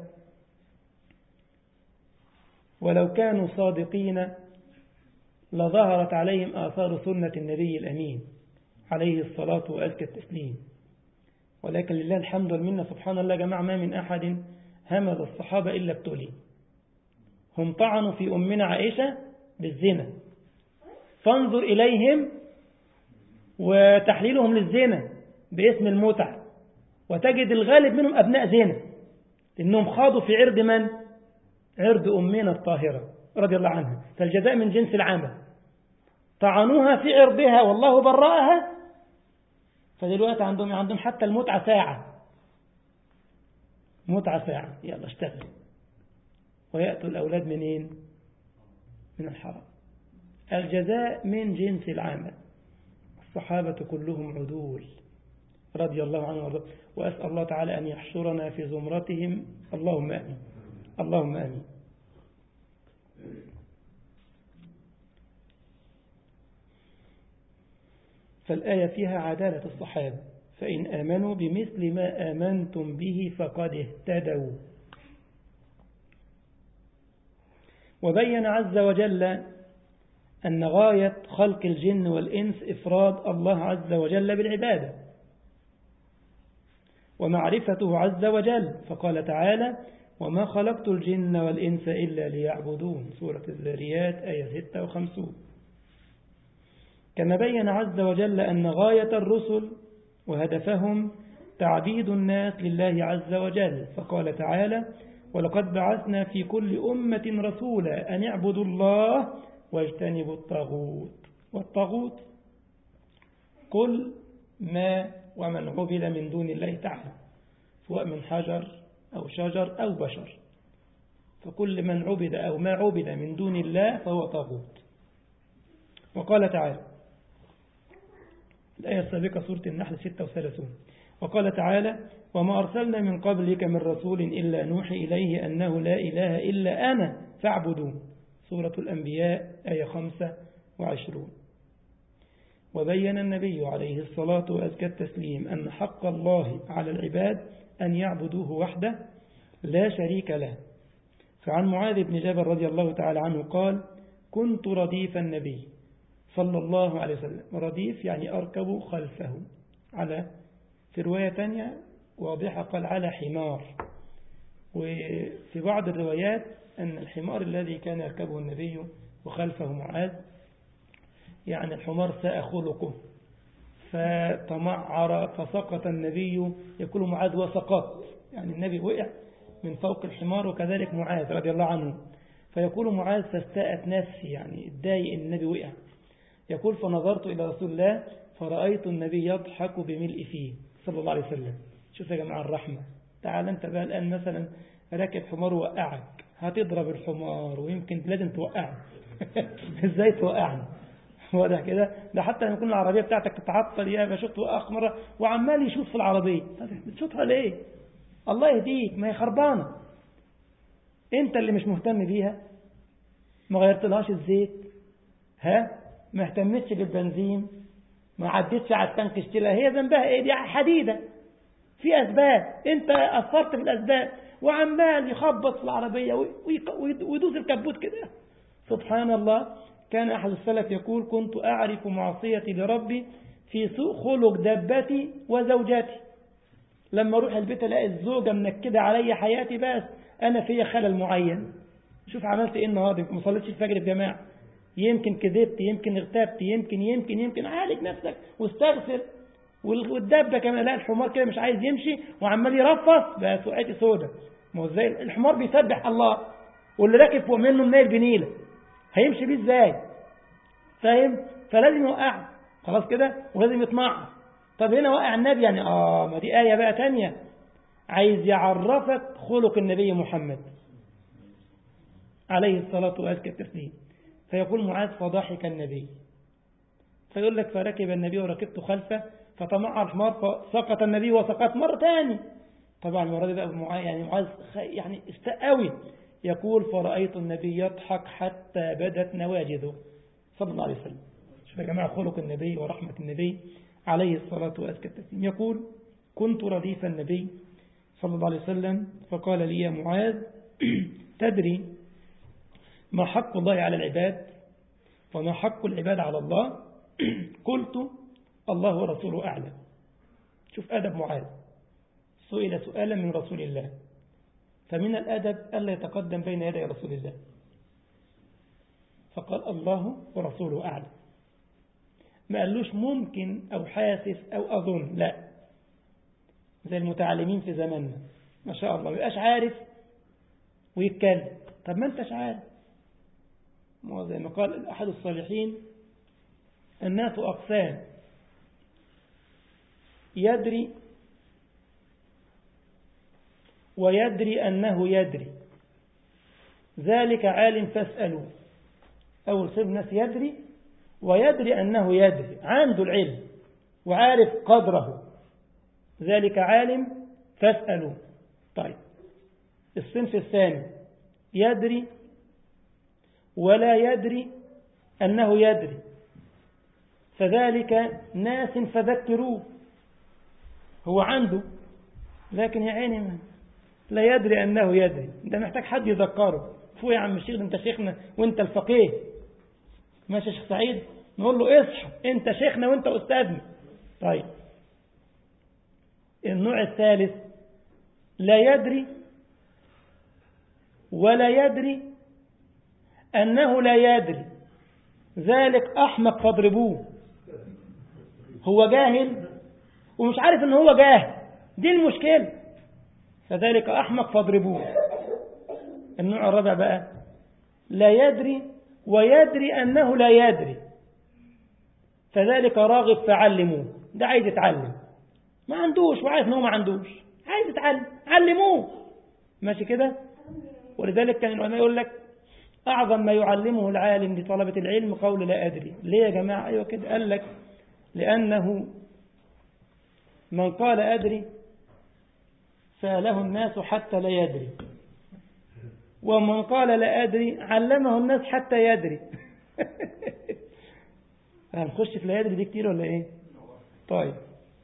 ولو كانوا صادقين لظهرت عليهم آثار سنة النبي الأمين عليه الصلاة وأزكى التسليم ولكن لله الحمد والمنة سبحان الله جماعة ما من أحد همز الصحابة إلا ابتلي هم طعنوا في أمنا عائشة بالزنا فانظر إليهم وتحليلهم للزنا باسم المتعة وتجد الغالب منهم أبناء زنا إنهم خاضوا في عرض من؟ عرض أمنا الطاهرة رضي الله عنها فالجزاء من جنس العمل طعنوها في عرضها والله برأها فدلوقتي عندهم عندهم حتى المتعة ساعة متعة ساعة يلا اشتغل ويأتوا الأولاد منين من الحرام الجزاء من جنس العمل الصحابة كلهم عدول رضي الله عنهم وارضاهم وأسأل الله تعالى أن يحشرنا في زمرتهم اللهم آمين اللهم آمين فالآية فيها عدالة الصحابة فإن آمنوا بمثل ما آمنتم به فقد اهتدوا وبين عز وجل أن غاية خلق الجن والإنس إفراد الله عز وجل بالعبادة ومعرفته عز وجل فقال تعالى وما خلقت الجن والإنس إلا ليعبدون سورة الذريات آية 56 كما بين عز وجل أن غاية الرسل وهدفهم تعبيد الناس لله عز وجل فقال تعالى ولقد بعثنا في كل أمة رسولا أن اعبدوا الله واجتنبوا الطاغوت والطاغوت كل ما ومن عبد من دون الله تعالى سواء من حجر أو شجر أو بشر فكل من عبد أو ما عبد من دون الله فهو طاغوت وقال تعالى الآية السابقة سورة النحل 36 وقال تعالى وما أرسلنا من قبلك من رسول إلا نوحي إليه أنه لا إله إلا أنا فاعبدون سورة الأنبياء آية 25 وبين النبي عليه الصلاة وأزكى التسليم أن حق الله على العباد أن يعبدوه وحده لا شريك له فعن معاذ بن جبل رضي الله تعالى عنه قال كنت رديف النبي صلى الله عليه وسلم رديف يعني أركب خلفه على في رواية تانية واضحة قال على حمار وفي بعض الروايات أن الحمار الذي كان يركبه النبي وخلفه معاذ يعني الحمار ساء خلقه فتمعر فسقط النبي يقول معاذ وسقط يعني النبي وقع من فوق الحمار وكذلك معاذ رضي الله عنه فيقول معاذ فاستاءت نفسي يعني اتضايق ان النبي وقع يقول فنظرت إلى رسول الله فرأيت النبي يضحك بملء فيه صلى الله عليه وسلم شوف يا جماعة الرحمة تعال انت بقى الآن مثلا راكب حمار وقعك هتضرب الحمار ويمكن لازم توقعه ازاي توقعني واضح كده ده حتى لما يكون العربية بتاعتك تتعطل يا باشا توقعك مرة وعمال يشوط في العربية بتشوطها ليه الله يهديك ما هي خربانة انت اللي مش مهتم بيها ما غيرتلهاش الزيت ها ما اهتمتش بالبنزين ما عدتش على التانك اشتريها هي ذنبها ايه دي حديدة في اسباب انت اثرت في الاسباب وعمال يخبط في العربية ويدوس الكبوت كده سبحان الله كان أحد السلف يقول كنت أعرف معصيتي لربي في سوء خلق دبتي وزوجاتي لما أروح البيت ألاقي الزوجة منكدة علي حياتي بس أنا في خلل معين شوف عملت إيه النهاردة ما صليتش الفجر في جماعة يمكن كذبت يمكن اغتبت يمكن يمكن يمكن عالج نفسك واستغفر والدابة كمان لا الحمار كده مش عايز يمشي وعمال يرفص بقى سوقاتي سودة ما هو ازاي الحمار بيسبح الله واللي راكب فوق منه النايل بنيله هيمشي بيه ازاي فاهم فلازم يوقعه خلاص كده ولازم يطمع طب هنا وقع النبي يعني اه ما دي آية بقى تانية عايز يعرفك خلق النبي محمد عليه الصلاة وأزكى التسليم فيقول معاذ فضحك النبي فيقول لك فركب النبي وركبت خلفه فطمع الحمار فسقط النبي وسقط مرة تاني طبعا المرة دي بقى معاذ يعني معاذ يعني استقوي يقول فرأيت النبي يضحك حتى بدت نواجذه صلى الله عليه وسلم شوف يا جماعة خلق النبي ورحمة النبي عليه الصلاة وأزكى التسليم يقول كنت رديف النبي صلى الله عليه وسلم فقال لي يا معاذ تدري ما حق الله على العباد وما حق العباد على الله قلت الله ورسوله أعلم شوف أدب معاذ سئل سؤالا من رسول الله فمن الأدب ألا يتقدم بين يدي رسول الله فقال الله ورسوله أعلم ما قالوش ممكن أو حاسس أو أظن لا زي المتعلمين في زماننا ما شاء الله ما يبقاش عارف ويتكلم طب ما انتش عارف زي ما قال أحد الصالحين الناس أقسام يدري ويدري أنه يدري ذلك عالم فاسألوا أول صف الناس يدري ويدري أنه يدري عنده العلم وعارف قدره ذلك عالم فاسألوا طيب الصنف الثاني يدري ولا يدري أنه يدري فذلك ناس فذكروه هو عنده لكن يا عيني لا يدري أنه يدري ده محتاج حد يذكره فوق يا عم الشيخ انت شيخنا وانت الفقيه ماشي يا شيخ سعيد نقول له اصحى انت شيخنا وانت أستاذنا طيب النوع الثالث لا يدري ولا يدري أنه لا يدري ذلك أحمق فاضربوه هو جاهل ومش عارف ان هو جاهل دي المشكلة فذلك أحمق فاضربوه النوع الرابع بقى لا يدري ويدري أنه لا يدري فذلك راغب فعلموه ده عايز يتعلم ما عندوش وعارف انه ما عندوش عايز يتعلم علموه ماشي كده ولذلك كان العلماء يقول لك أعظم ما يعلمه العالم لطلبة العلم قول لا أدري ليه يا جماعة أيوة كده قال لك لأنه من قال أدري سأله الناس حتى لا يدري ومن قال لا أدري علمه الناس حتى يدري هنخش في لا يدري دي كتير ولا إيه طيب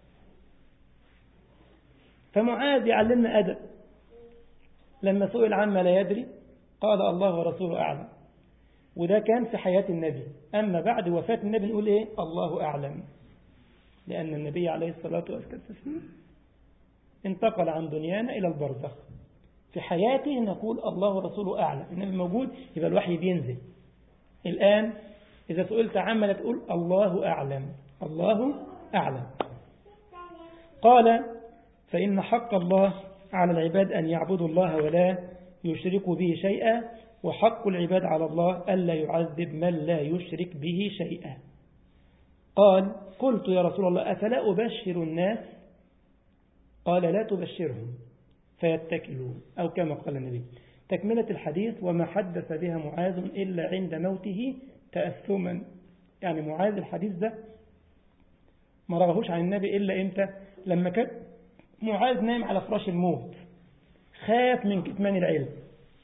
فمعاذ يعلمنا أدب لما سئل عما لا يدري قال الله ورسوله أعلم وده كان في حياة النبي أما بعد وفاة النبي نقول إيه الله أعلم لأن النبي عليه الصلاة والسلام انتقل عن دنيانا إلى البرزخ في حياته نقول الله ورسوله أعلم النبي موجود يبقى الوحي بينزل الآن إذا سئلت عما تقول الله أعلم الله أعلم قال فإن حق الله على العباد أن يعبدوا الله ولا يشركوا به شيئا وحق العباد على الله ألا يعذب من لا يشرك به شيئا قال قلت يا رسول الله أفلا أبشر الناس قال لا تبشرهم فيتكلوا أو كما قال النبي تكملة الحديث وما حدث بها معاذ إلا عند موته تأثما يعني معاذ الحديث ده ما روahوش عن النبي إلا إمتى لما كان معاذ نايم على فراش الموت خاف من كتمان العلم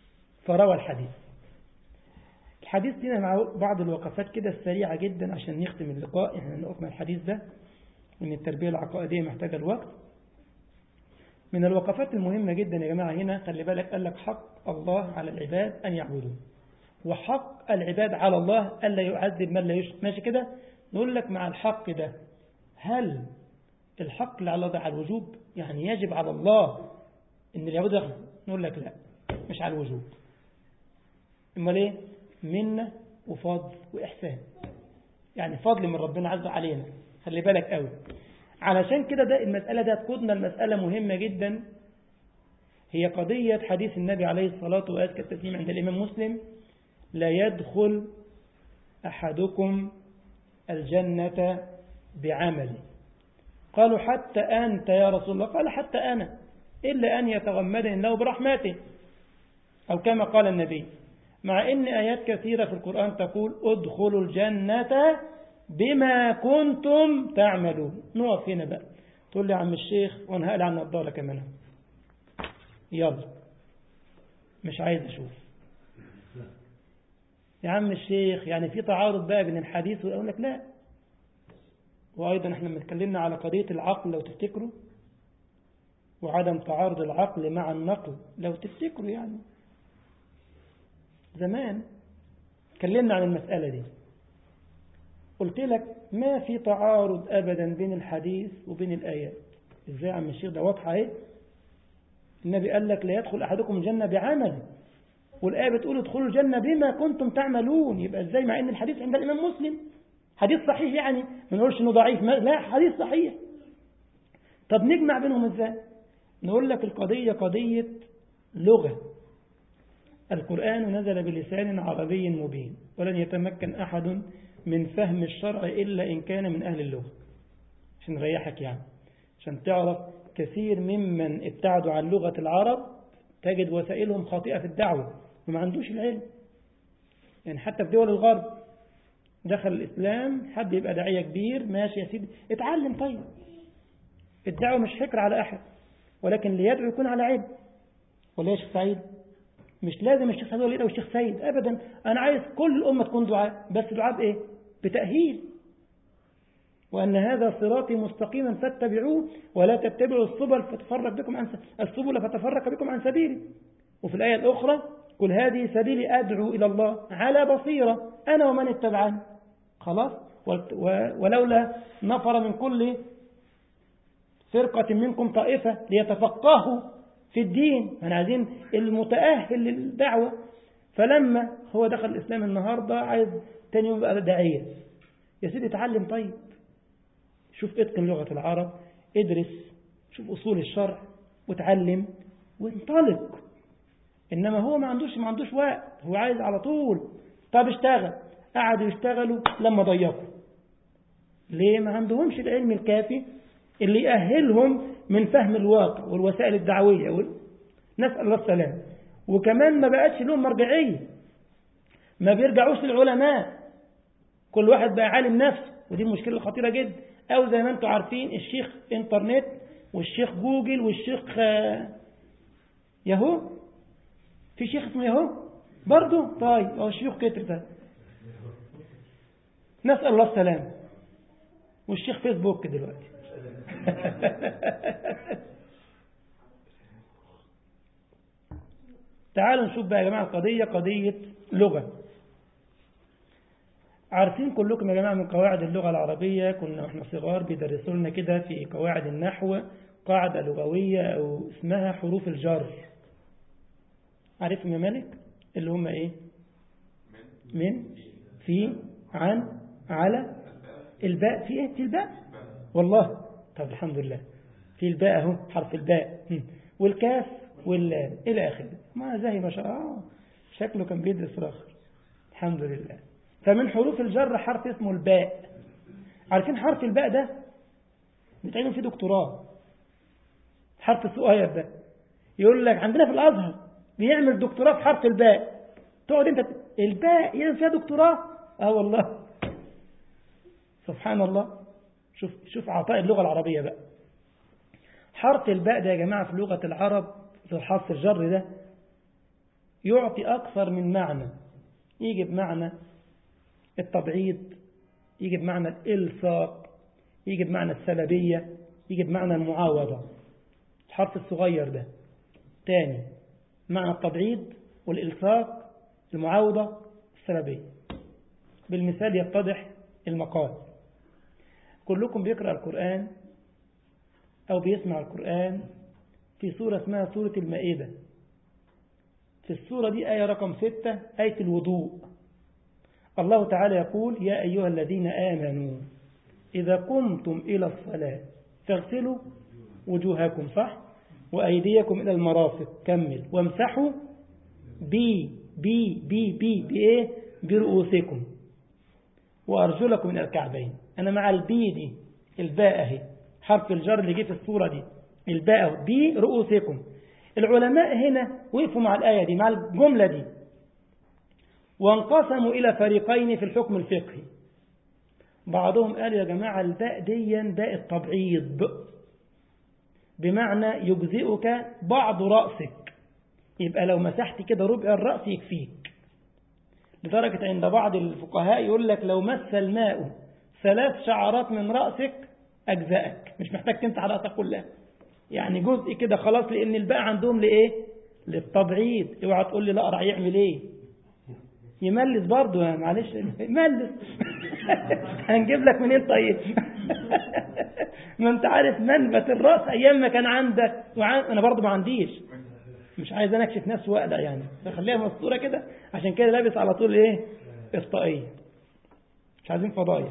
فروى الحديث الحديث لنا مع بعض الوقفات كده السريعة جدا عشان نختم اللقاء احنا نقف مع الحديث ده ان التربية العقائدية محتاجة الوقت من الوقفات المهمة جدا يا جماعة هنا خلي بالك قال لك حق الله على العباد أن يعبدوه وحق العباد على الله ألا يعذب من لا يشرك ماشي كده نقول لك مع الحق ده هل الحق اللي على الله على الوجوب يعني يجب على الله ان اليهود يخلص نقول لك لا مش على الوجوب امال ايه منة وفضل واحسان يعني فضل من ربنا عز علينا خلي بالك قوي علشان كده ده المسألة ده تقودنا المسألة مهمة جدا هي قضية حديث النبي عليه الصلاة وأزكى التسليم عند الإمام مسلم لا يدخل أحدكم الجنة بعمله قالوا حتى أنت يا رسول الله قال حتى أنا إلا أن يتغمدني الله برحمته أو كما قال النبي مع أن آيات كثيرة في القرآن تقول ادخلوا الجنة بما كنتم تعملون نقف هنا بقى تقول لي يا عم الشيخ وانا هقلع النضاره كمان يلا مش عايز اشوف يا عم الشيخ يعني في تعارض بقى بين الحديث ويقول لك لا وايضا احنا لما اتكلمنا على قضيه العقل لو تفتكروا وعدم تعارض العقل مع النقل لو تفتكروا يعني زمان اتكلمنا عن المساله دي قلت لك ما في تعارض أبدا بين الحديث وبين الآيات إزاي عم الشيخ ده واضحة اهي النبي قال لك لا يدخل أحدكم الجنة بعمل والآية بتقول ادخلوا الجنة بما كنتم تعملون يبقى إزاي مع إن الحديث عند الإمام مسلم حديث صحيح يعني ما نقولش إنه ضعيف لا حديث صحيح طب نجمع بينهم إزاي نقول لك القضية قضية لغة القرآن نزل بلسان عربي مبين ولن يتمكن أحد من فهم الشرع إلا إن كان من أهل اللغة عشان نريحك يعني عشان تعرف كثير ممن ابتعدوا عن لغة العرب تجد وسائلهم خاطئة في الدعوة وما عندوش العلم يعني حتى في دول الغرب دخل الإسلام حد يبقى داعية كبير ماشي يا سيدي اتعلم طيب الدعوة مش حكر على أحد ولكن ليدعو يكون على علم ولا يا شيخ سعيد مش لازم الشيخ سعيد وليد أو الشيخ سيد أبدا أنا عايز كل الأمة تكون دعاء بس دعاء بإيه بتأهيل وأن هذا صراطي مستقيما فاتبعوه ولا تتبعوا السبل فتفرق بكم عن السبل فتفرق بكم عن سبيلي وفي الآية الأخرى قل هذه سبيلي أدعو إلى الله على بصيرة أنا ومن اتبعني خلاص ولولا نفر من كل فرقة منكم طائفة ليتفقهوا في الدين أنا عايزين المتأهل للدعوة فلما هو دخل الإسلام النهاردة عايز تاني يوم بقى داعية يا سيدي اتعلم طيب شوف اتقن لغة العرب ادرس شوف أصول الشرع وتعلم وانطلق إنما هو ما عندوش ما عندوش وقت هو عايز على طول طب اشتغل قعدوا يشتغلوا لما ضيقوا ليه ما عندهمش العلم الكافي اللي يأهلهم من فهم الواقع والوسائل الدعوية وال... نسأل الله السلام وكمان ما بقتش لهم مرجعية ما بيرجعوش للعلماء كل واحد بقى عالم نفسه ودي المشكلة الخطيرة جدا أو زي ما انتم عارفين الشيخ انترنت والشيخ جوجل والشيخ ياهو في شيخ اسمه ياهو برضه طيب هو الشيوخ كتر ده نسأل الله السلام والشيخ فيسبوك دلوقتي تعالوا نشوف بقى يا جماعة القضية قضية لغة عارفين كلكم يا جماعة من قواعد اللغة العربية كنا واحنا صغار بيدرسوا لنا كده في قواعد النحو قاعدة لغوية أو اسمها حروف الجر عارفهم يا مالك اللي هم ايه من في عن على الباء في ايه في الباء والله طب الحمد لله في الباء اهو حرف الباء والكاف واللام الى اخره ما زي ما شاء الله شكله كان بيدرس راخر الحمد لله فمن حروف الجر حرف اسمه الباء عارفين حرف الباء ده بيتعمل فيه دكتوراه حرف الصغير ده يقول لك عندنا في الازهر بيعمل دكتوراه في حرف الباء تقعد انت الباء يعمل فيها دكتوراه اه والله سبحان الله شوف شوف عطاء اللغة العربية بقى حرف الباء ده يا جماعة في لغة العرب في حرف الجر ده يعطي أكثر من معنى يجي بمعنى التبعيض يجي بمعنى الإلصاق يجي بمعنى السببية يجي بمعنى المعاوضة الحرف الصغير ده تاني معنى التبعيض والإلصاق المعاوضة السببية بالمثال يتضح المقال كلكم بيقرأ القرآن أو بيسمع القرآن في سورة اسمها سورة المائدة في السورة دي آية رقم ستة آية الوضوء الله تعالى يقول يا أيها الذين آمنوا إذا قمتم إلى الصلاة فاغسلوا وجوهكم صح وأيديكم إلى المرافق كمل وامسحوا بي بي بي بي بإيه برؤوسكم وأرجلكم من الكعبين أنا مع البي دي الباء اهي حرف الجر اللي جه في الصورة دي الباء برؤوسكم العلماء هنا وقفوا مع الآية دي مع الجملة دي وانقسموا إلى فريقين في الحكم الفقهي بعضهم قالوا يا جماعة الباء دي باء التبعيض بمعنى يجزئك بعض رأسك يبقى لو مسحت كده ربع الرأس يكفيك لدرجة عند بعض الفقهاء يقول لك لو مس الماء ثلاث شعرات من رأسك أجزأك مش محتاج تمسح رأسك كلها يعني جزء كده خلاص لأن الباء عندهم لإيه للتبعيض اوعى تقول لي لا أقرع يعمل إيه يملس برضه معلش يملس هنجيب لك منين طيب ما انت عارف منبت الرأس ايام ما كان عندك وعن... انا برضه ما عنديش مش عايز انا اكشف نفسي واقلق يعني فخليها مستوره كده عشان كده لابس على طول ايه اخطائيه مش عايزين فضايح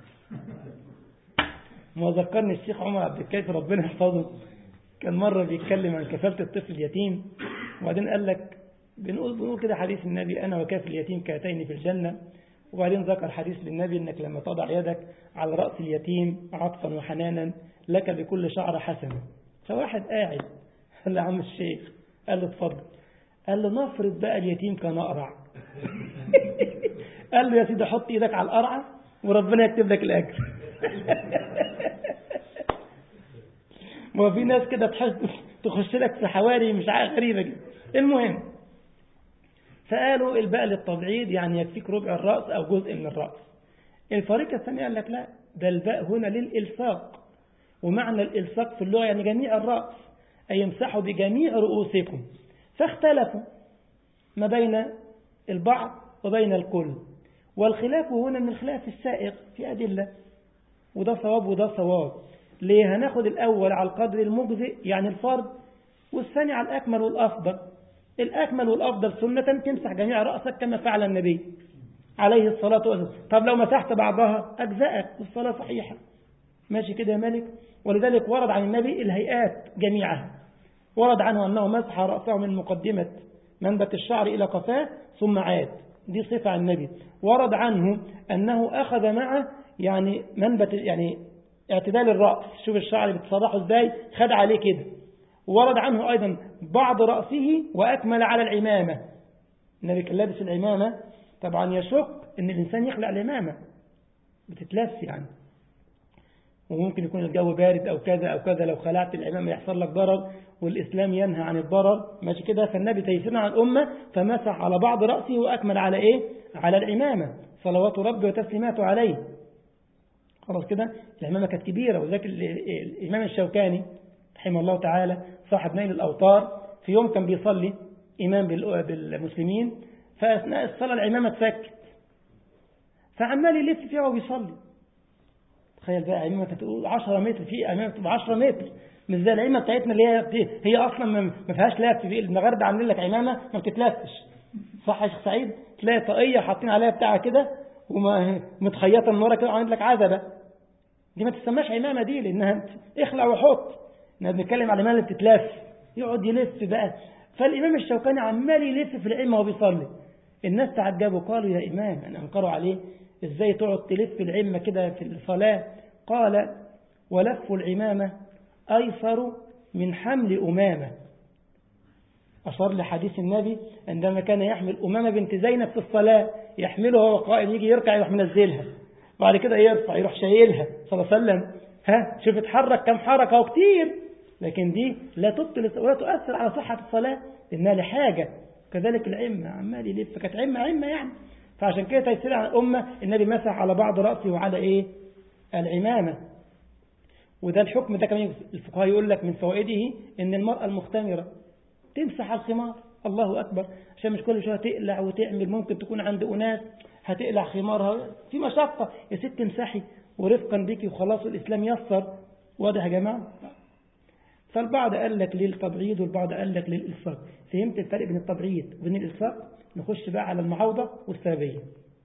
ما ذكرني الشيخ عمر عبد الكافي ربنا يحفظه كان مره بيتكلم عن كفاله الطفل اليتيم وبعدين قال لك بنقول بنقول كده حديث النبي انا وكافل اليتيم كاتين في الجنه وبعدين ذكر حديث للنبي انك لما تضع يدك على راس اليتيم عطفا وحنانا لك بكل شعر حسنه فواحد قاعد قال له عم الشيخ قال له اتفضل قال له نفرض بقى اليتيم كان اقرع قال له يا سيدي حط ايدك على القرعه وربنا يكتب لك الاجر ما في ناس كده تخش لك في حواري مش عارف غريبه جدا المهم فقالوا الباء للتبعيض يعني يكفيك ربع الرأس أو جزء من الرأس الفريق الثاني قال لك لا ده الباء هنا للإلصاق ومعنى الإلصاق في اللغة يعني جميع الرأس أي يمسحوا بجميع رؤوسكم فاختلفوا ما بين البعض وبين الكل والخلاف هنا من الخلاف السائق في أدلة وده صواب وده صواب ليه هناخد الأول على القدر المجزئ يعني الفرض والثاني على الأكمل والأفضل الأكمل والأفضل سنة تمسح جميع رأسك كما فعل النبي عليه الصلاة والسلام طب لو مسحت بعضها أجزأك والصلاة صحيحة ماشي كده يا ملك ولذلك ورد عن النبي الهيئات جميعها ورد عنه أنه مسح رأسه من مقدمة منبت الشعر إلى قفاه ثم عاد دي صفة عن النبي ورد عنه أنه أخذ معه يعني منبت يعني اعتدال الرأس شوف الشعر بتصرحه ازاي خد عليه كده ورد عنه أيضا بعض رأسه وأكمل على العمامة النبي كان لابس العمامة طبعا يشك أن الإنسان يخلع العمامة بتتلف يعني وممكن يكون الجو بارد أو كذا أو كذا لو خلعت العمامة يحصل لك ضرر والإسلام ينهى عن الضرر ماشي كده فالنبي تيسرنا على الأمة فمسح على بعض رأسه وأكمل على إيه على العمامة صلوات ربي وتسليماته عليه خلاص كده العمامة كانت كبيرة وذلك الإمام الشوكاني رحمه الله تعالى صاحب نيل الأوطار في يوم كان بيصلي إمام بالمسلمين فأثناء الصلاة العمامة اتفكت فعمال يلف فيها وبيصلي تخيل بقى عمامة تقول 10 متر في عمامة تبقى 10 متر مش زي العمامة بتاعتنا اللي هي هي أصلا ما فيهاش لف في المغاربة عاملين لك عمامة ما بتتلفش صح يا شيخ سعيد تلاقي طاقية حاطين عليها بتاع كده ومتخيطة من ورا كده وعامل لك عزبة دي ما تسماش عمامة دي لأنها اخلع وحط احنا بنتكلم على الإمام اللي بتتلف يقعد يلف بقى فالإمام الشوكاني عمال يلف في العمة وهو بيصلي الناس تعجبوا قالوا يا إمام أنا أنكروا عليه إزاي تقعد تلف العمة كده في الصلاة قال ولف العمامة أيسر من حمل أمامة أشار لحديث النبي عندما كان يحمل أمامة بنت زينب في الصلاة يحملها وهو قائم يجي يركع يروح منزلها بعد كده يرفع يروح شايلها صلى الله عليه وسلم ها شوف اتحرك كم حركة وكتير لكن دي لا تبطل ولا تؤثر على صحة الصلاة إنها لحاجة كذلك العمة عمال يلف كانت عمة عمة يعني فعشان كده تيسير على الأمة النبي مسح على بعض رأسه وعلى إيه العمامة وده الحكم ده كمان الفقهاء يقول لك من فوائده ان المرأة المختمرة تمسح على الخمار الله أكبر عشان مش كل شوية تقلع وتعمل ممكن تكون عند أناس هتقلع خمارها في مشقة يا ست امسحي ورفقا بك وخلاص الإسلام يسر واضح يا جماعة فالبعض قال لك للتبعيض والبعض قال لك للإلصاق فهمت الفرق بين التبعيض وبين الإلصاق نخش بقى على المعاوضة والسببية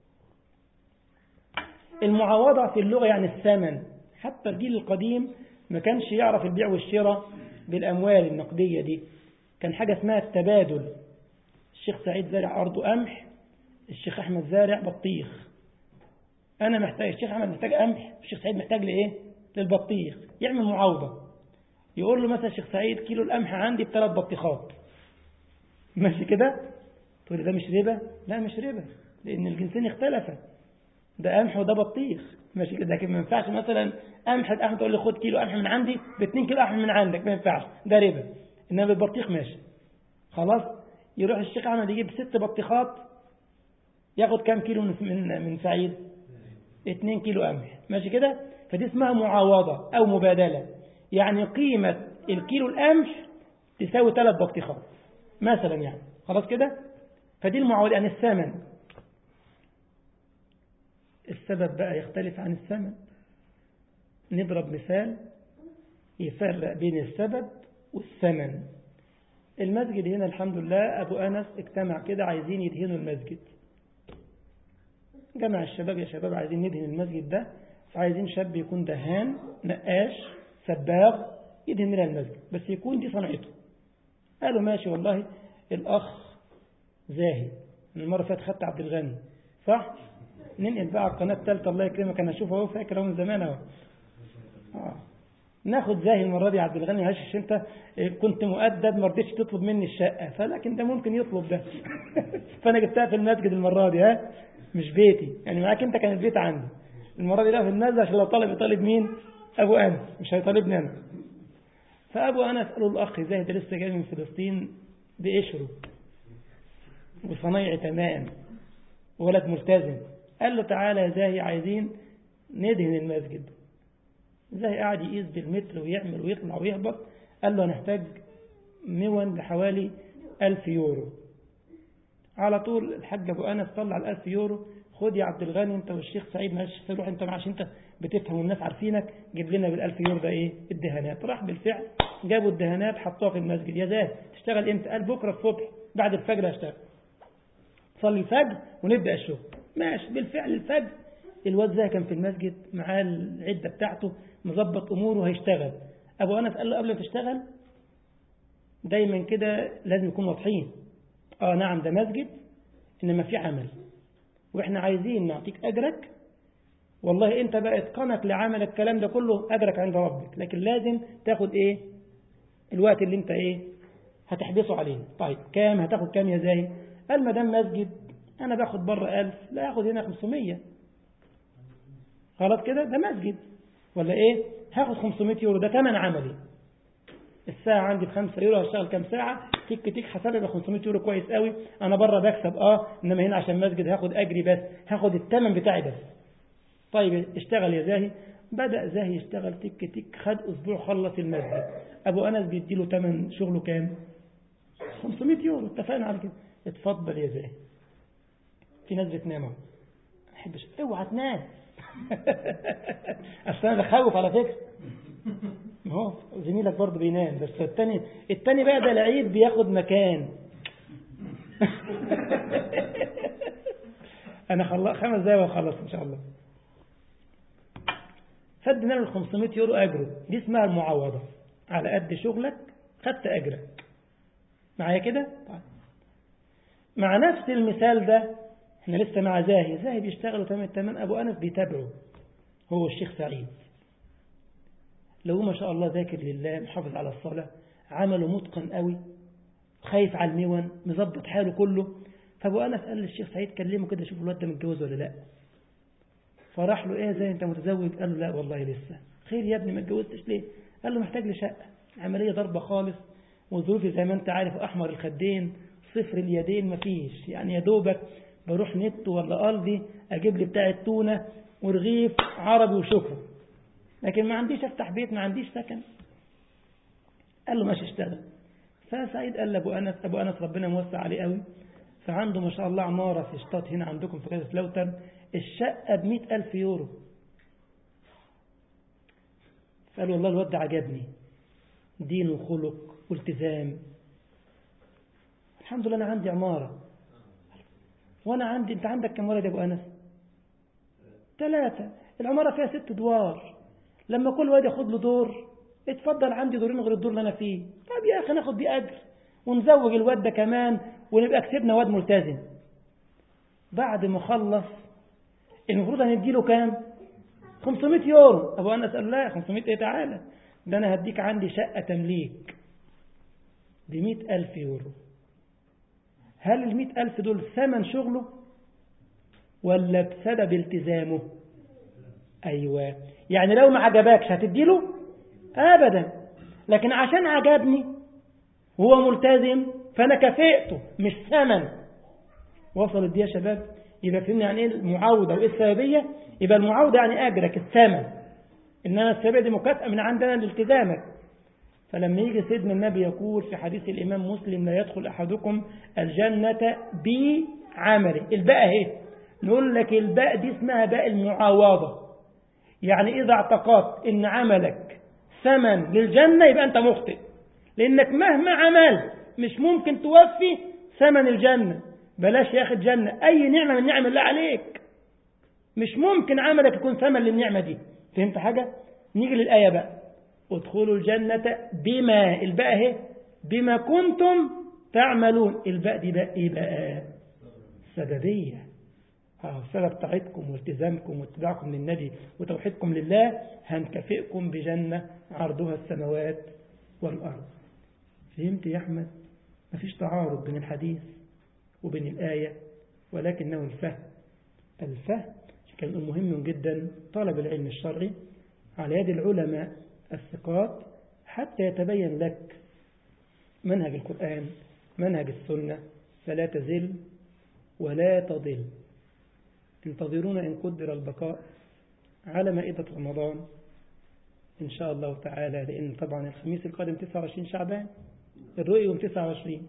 المعاوضة في اللغة يعني الثمن حتى الجيل القديم ما كانش يعرف البيع والشراء بالأموال النقدية دي كان حاجة اسمها التبادل الشيخ سعيد زارع أرضه قمح الشيخ أحمد زارع بطيخ أنا محتاج الشيخ أحمد محتاج قمح الشيخ سعيد محتاج لإيه للبطيخ يعمل معاوضة يقول له مثلا الشيخ سعيد كيلو القمح عندي بثلاث بطيخات ماشي كده تقول لي ده مش ربا لا مش ربا لأن الجنسين اختلفا ده قمح وده بطيخ ماشي كده لكن ما ينفعش مثلا قمح احمد تقول لي خد كيلو قمح من عندي ب 2 كيلو قمح من عندك ما ينفعش ده ربا انما بالبطيخ ماشي خلاص يروح الشيخ احمد يجيب ست بطيخات ياخد كام كيلو من من, من سعيد 2 كيلو قمح ماشي كده فدي اسمها معاوضة او مبادلة يعني قيمة الكيلو القمح تساوي ثلاث بطيخات مثلا يعني خلاص كده فدي المعاوضة يعني الثمن السبب بقى يختلف عن الثمن نضرب مثال يفرق بين السبب والثمن المسجد هنا الحمد لله أبو أنس اجتمع كده عايزين يدهنوا المسجد جمع الشباب يا شباب عايزين ندهن المسجد ده فعايزين شاب يكون دهان نقاش سباغ يدهن لنا المسجد بس يكون دي صنعته قالوا ماشي والله الأخ زاهي المرة فاتت خدت عبد الغني صح؟ ننقل بقى على القناة الثالثة الله يكرمك أنا أشوفه أهو فاكر أهو من زمان أهو آه. ناخد زاهي المرة دي عبد الغني معلش أنت كنت مؤدب ما رضيتش تطلب مني الشقة فلكن ده ممكن يطلب ده فأنا جبتها في المسجد المرة دي ها مش بيتي يعني معاك أنت كان البيت عندي المرة دي لا في المسجد عشان لو طالب يطالب مين أبو أنس مش هيطالبني أنا فأبو أنس قالوا الأخ زاهي ده لسه جاي من فلسطين بقشره وصنايعي تمام ولد ملتزم قال له تعالى يا زاهي عايزين ندهن المسجد زاهي قاعد يقيس بالمتر ويعمل ويطلع ويهبط قال له هنحتاج مون بحوالي ألف يورو على طول الحاج أبو أنس طلع الألف يورو خد يا عبد الغني انت والشيخ سعيد ماشي روح انت معاش انت بتفهم والناس عارفينك جيب لنا بالألف يورو ده ايه الدهانات راح بالفعل جابوا الدهانات حطوها في المسجد يا زاهي تشتغل امتى قال بكرة الصبح بعد الفجر هشتغل صلي الفجر ونبدأ الشغل ماشي بالفعل الفجر الواد زي كان في المسجد معاه العدة بتاعته مظبط أموره هيشتغل أبو أنس قال له قبل ما تشتغل دايما كده لازم نكون واضحين آه نعم ده مسجد إنما في عمل وإحنا عايزين نعطيك أجرك والله أنت بقى إتقانك لعمل الكلام ده كله أجرك عند ربك لكن لازم تاخد إيه الوقت اللي أنت إيه هتحبسه عليه طيب كام هتاخد كام يا زاهي قال ما دام مسجد أنا باخد بره ألف لا أخد هنا 500 خلاص كده ده مسجد ولا إيه هاخد 500 يورو ده ثمن عملي الساعة عندي بخمسة يورو هشتغل كام ساعة تيك تيك حسابي ب 500 يورو كويس قوي أنا بره بكسب أه إنما هنا عشان مسجد هاخد أجري بس هاخد الثمن بتاعي بس طيب اشتغل يا زاهي بدأ زاهي يشتغل تيك تيك خد أسبوع خلص المسجد أبو أنس بيديله ثمن شغله كام 500 يورو اتفقنا على كده اتفضل يا زاهي في ناس بتنام اهو احبش اوعى تنام اصل انا بخوف على فكره ما هو زميلك برضه بينام بس التاني التاني بقى ده لعيب بياخد مكان انا خلص خمس دقايق واخلص ان شاء الله فادنا له 500 يورو اجره دي اسمها المعاوضه على قد شغلك خدت اجرك معايا كده طيب. مع نفس المثال ده احنا لسه مع زاهي زاهي بيشتغلوا تمام التمام ابو انس بيتابعه هو الشيخ سعيد لو ما شاء الله ذاكر لله محافظ على الصلاة عمله متقن قوي خايف على الميون مظبط حاله كله فابو انس قال للشيخ سعيد كلمه كده شوف الواد ده متجوز ولا لا فراح له ايه زي انت متزوج قال له لا والله لسه خير يا ابني ما اتجوزتش ليه قال له محتاج لشقه عمليه ضربه خالص وظروفي زي ما انت عارف احمر الخدين صفر اليدين مفيش يعني يا دوبك بروح نت ولا أرضي أجيب لي بتاع التونة ورغيف عربي وشكرا لكن ما عنديش أفتح بيت ما عنديش سكن قال له ماشي اشتغل فسعيد قال لأبو أنس أبو أنس ربنا موسع عليه قوي فعنده ما شاء الله عمارة في شطات هنا عندكم في كذا لوتر الشقة بمئة ألف يورو فقال والله الواد ده عجبني دين وخلق والتزام الحمد لله أنا عندي عمارة وأنا عندي أنت عندك كم ولد يا أبو أنس ثلاثة العمارة فيها ست أدوار لما كل واد ياخد له دور اتفضل عندي دورين غير الدور اللي أنا فيه طب يا أخي ناخد بيه أجر ونزوج الواد ده كمان ونبقى كسبنا واد ملتزم بعد ما خلص المفروض هنديله كام 500 يورو أبو أنس قال لا 500 إيه تعالى ده أنا هديك عندي شقة تمليك بمئة ألف يورو هل المئة ألف دول ثمن شغله ولا بسبب التزامه أيوة يعني لو ما عجبكش هتديله أبدا لكن عشان عجبني وهو ملتزم فأنا كفئته مش ثمن وصلت دي يا شباب يبقى فهمنا يعني ايه المعاودة وايه السببية يبقى المعاودة يعني أجرك الثمن إنما السببية دي مكافأة من عندنا لالتزامك فلما يجي سيدنا النبي يقول في حديث الإمام مسلم لا يدخل أحدكم الجنة بعمله الباء اهي نقول لك الباء دي اسمها باء المعاوضة يعني إذا اعتقدت إن عملك ثمن للجنة يبقى أنت مخطئ لأنك مهما عملت مش ممكن توفي ثمن الجنة بلاش يا أخي الجنة أي نعمة من نعم الله عليك مش ممكن عملك يكون ثمن للنعمة دي فهمت حاجة؟ نيجي للآية بقى ادخلوا الجنة بما الباء اهي بما كنتم تعملون الباء دي بقى ايه بقى سببية السبب بتاعتكم والتزامكم واتباعكم للنبي وتوحيدكم لله هنكافئكم بجنة عرضها السماوات والأرض فهمت يا أحمد مفيش تعارض بين الحديث وبين الآية ولكنه الفهم الفهم كان مهم جدا طلب العلم الشرعي على يد العلماء الثقات حتى يتبين لك منهج القرآن منهج السنة فلا تزل ولا تضل انتظرونا إن قدر البقاء على مائدة رمضان إن شاء الله تعالى لأن طبعا الخميس القادم 29 شعبان الرؤية يوم 29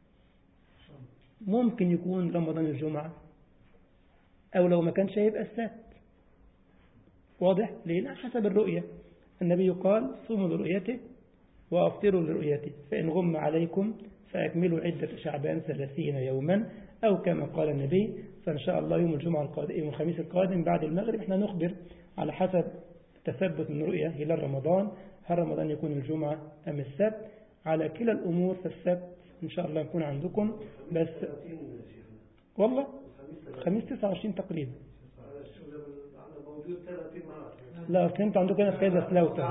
ممكن يكون رمضان الجمعة أو لو ما كانش هيبقى السبت واضح لأن حسب الرؤية النبي قال صوموا لرؤيته وأفطروا لرؤيته فإن غم عليكم فأكملوا عدة شعبان ثلاثين يوما أو كما قال النبي فإن شاء الله يوم الجمعة القادم يوم الخميس القادم بعد المغرب احنا نخبر على حسب تثبت من رؤية هلال رمضان هل رمضان يكون الجمعة أم السبت على كلا الأمور فالسبت إن شاء الله نكون عندكم بس والله خميس 29 تقريبا لا اصل انتوا عندكم هنا في كذا سلاوتة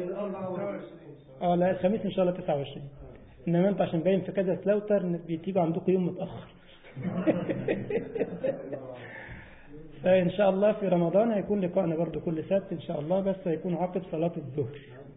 اه لا الخميس ان شاء الله 29 انما انتوا عشان باين في كذا سلاوتر بتيجوا عندكم يوم متاخر فان شاء الله في رمضان هيكون لقائنا برضو كل سبت ان شاء الله بس هيكون عقب صلاه الظهر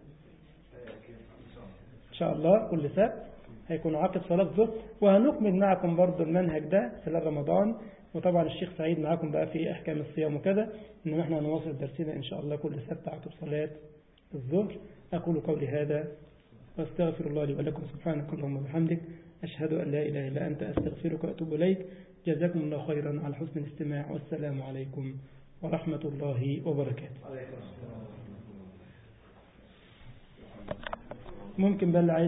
ان شاء الله كل سبت هيكون عقب صلاه الظهر وهنكمل معكم برضو المنهج ده خلال رمضان وطبعا الشيخ سعيد معاكم بقى في أحكام الصيام وكذا إنما احنا هنواصل درسنا إن شاء الله كل سبت عقب صلاة الظهر أقول قولي هذا واستغفر الله لي ولكم سبحانك اللهم وبحمدك أشهد أن لا إله إلا أنت أستغفرك وأتوب إليك جزاكم الله خيرا على حسن الاستماع والسلام عليكم ورحمة الله وبركاته ممكن بقى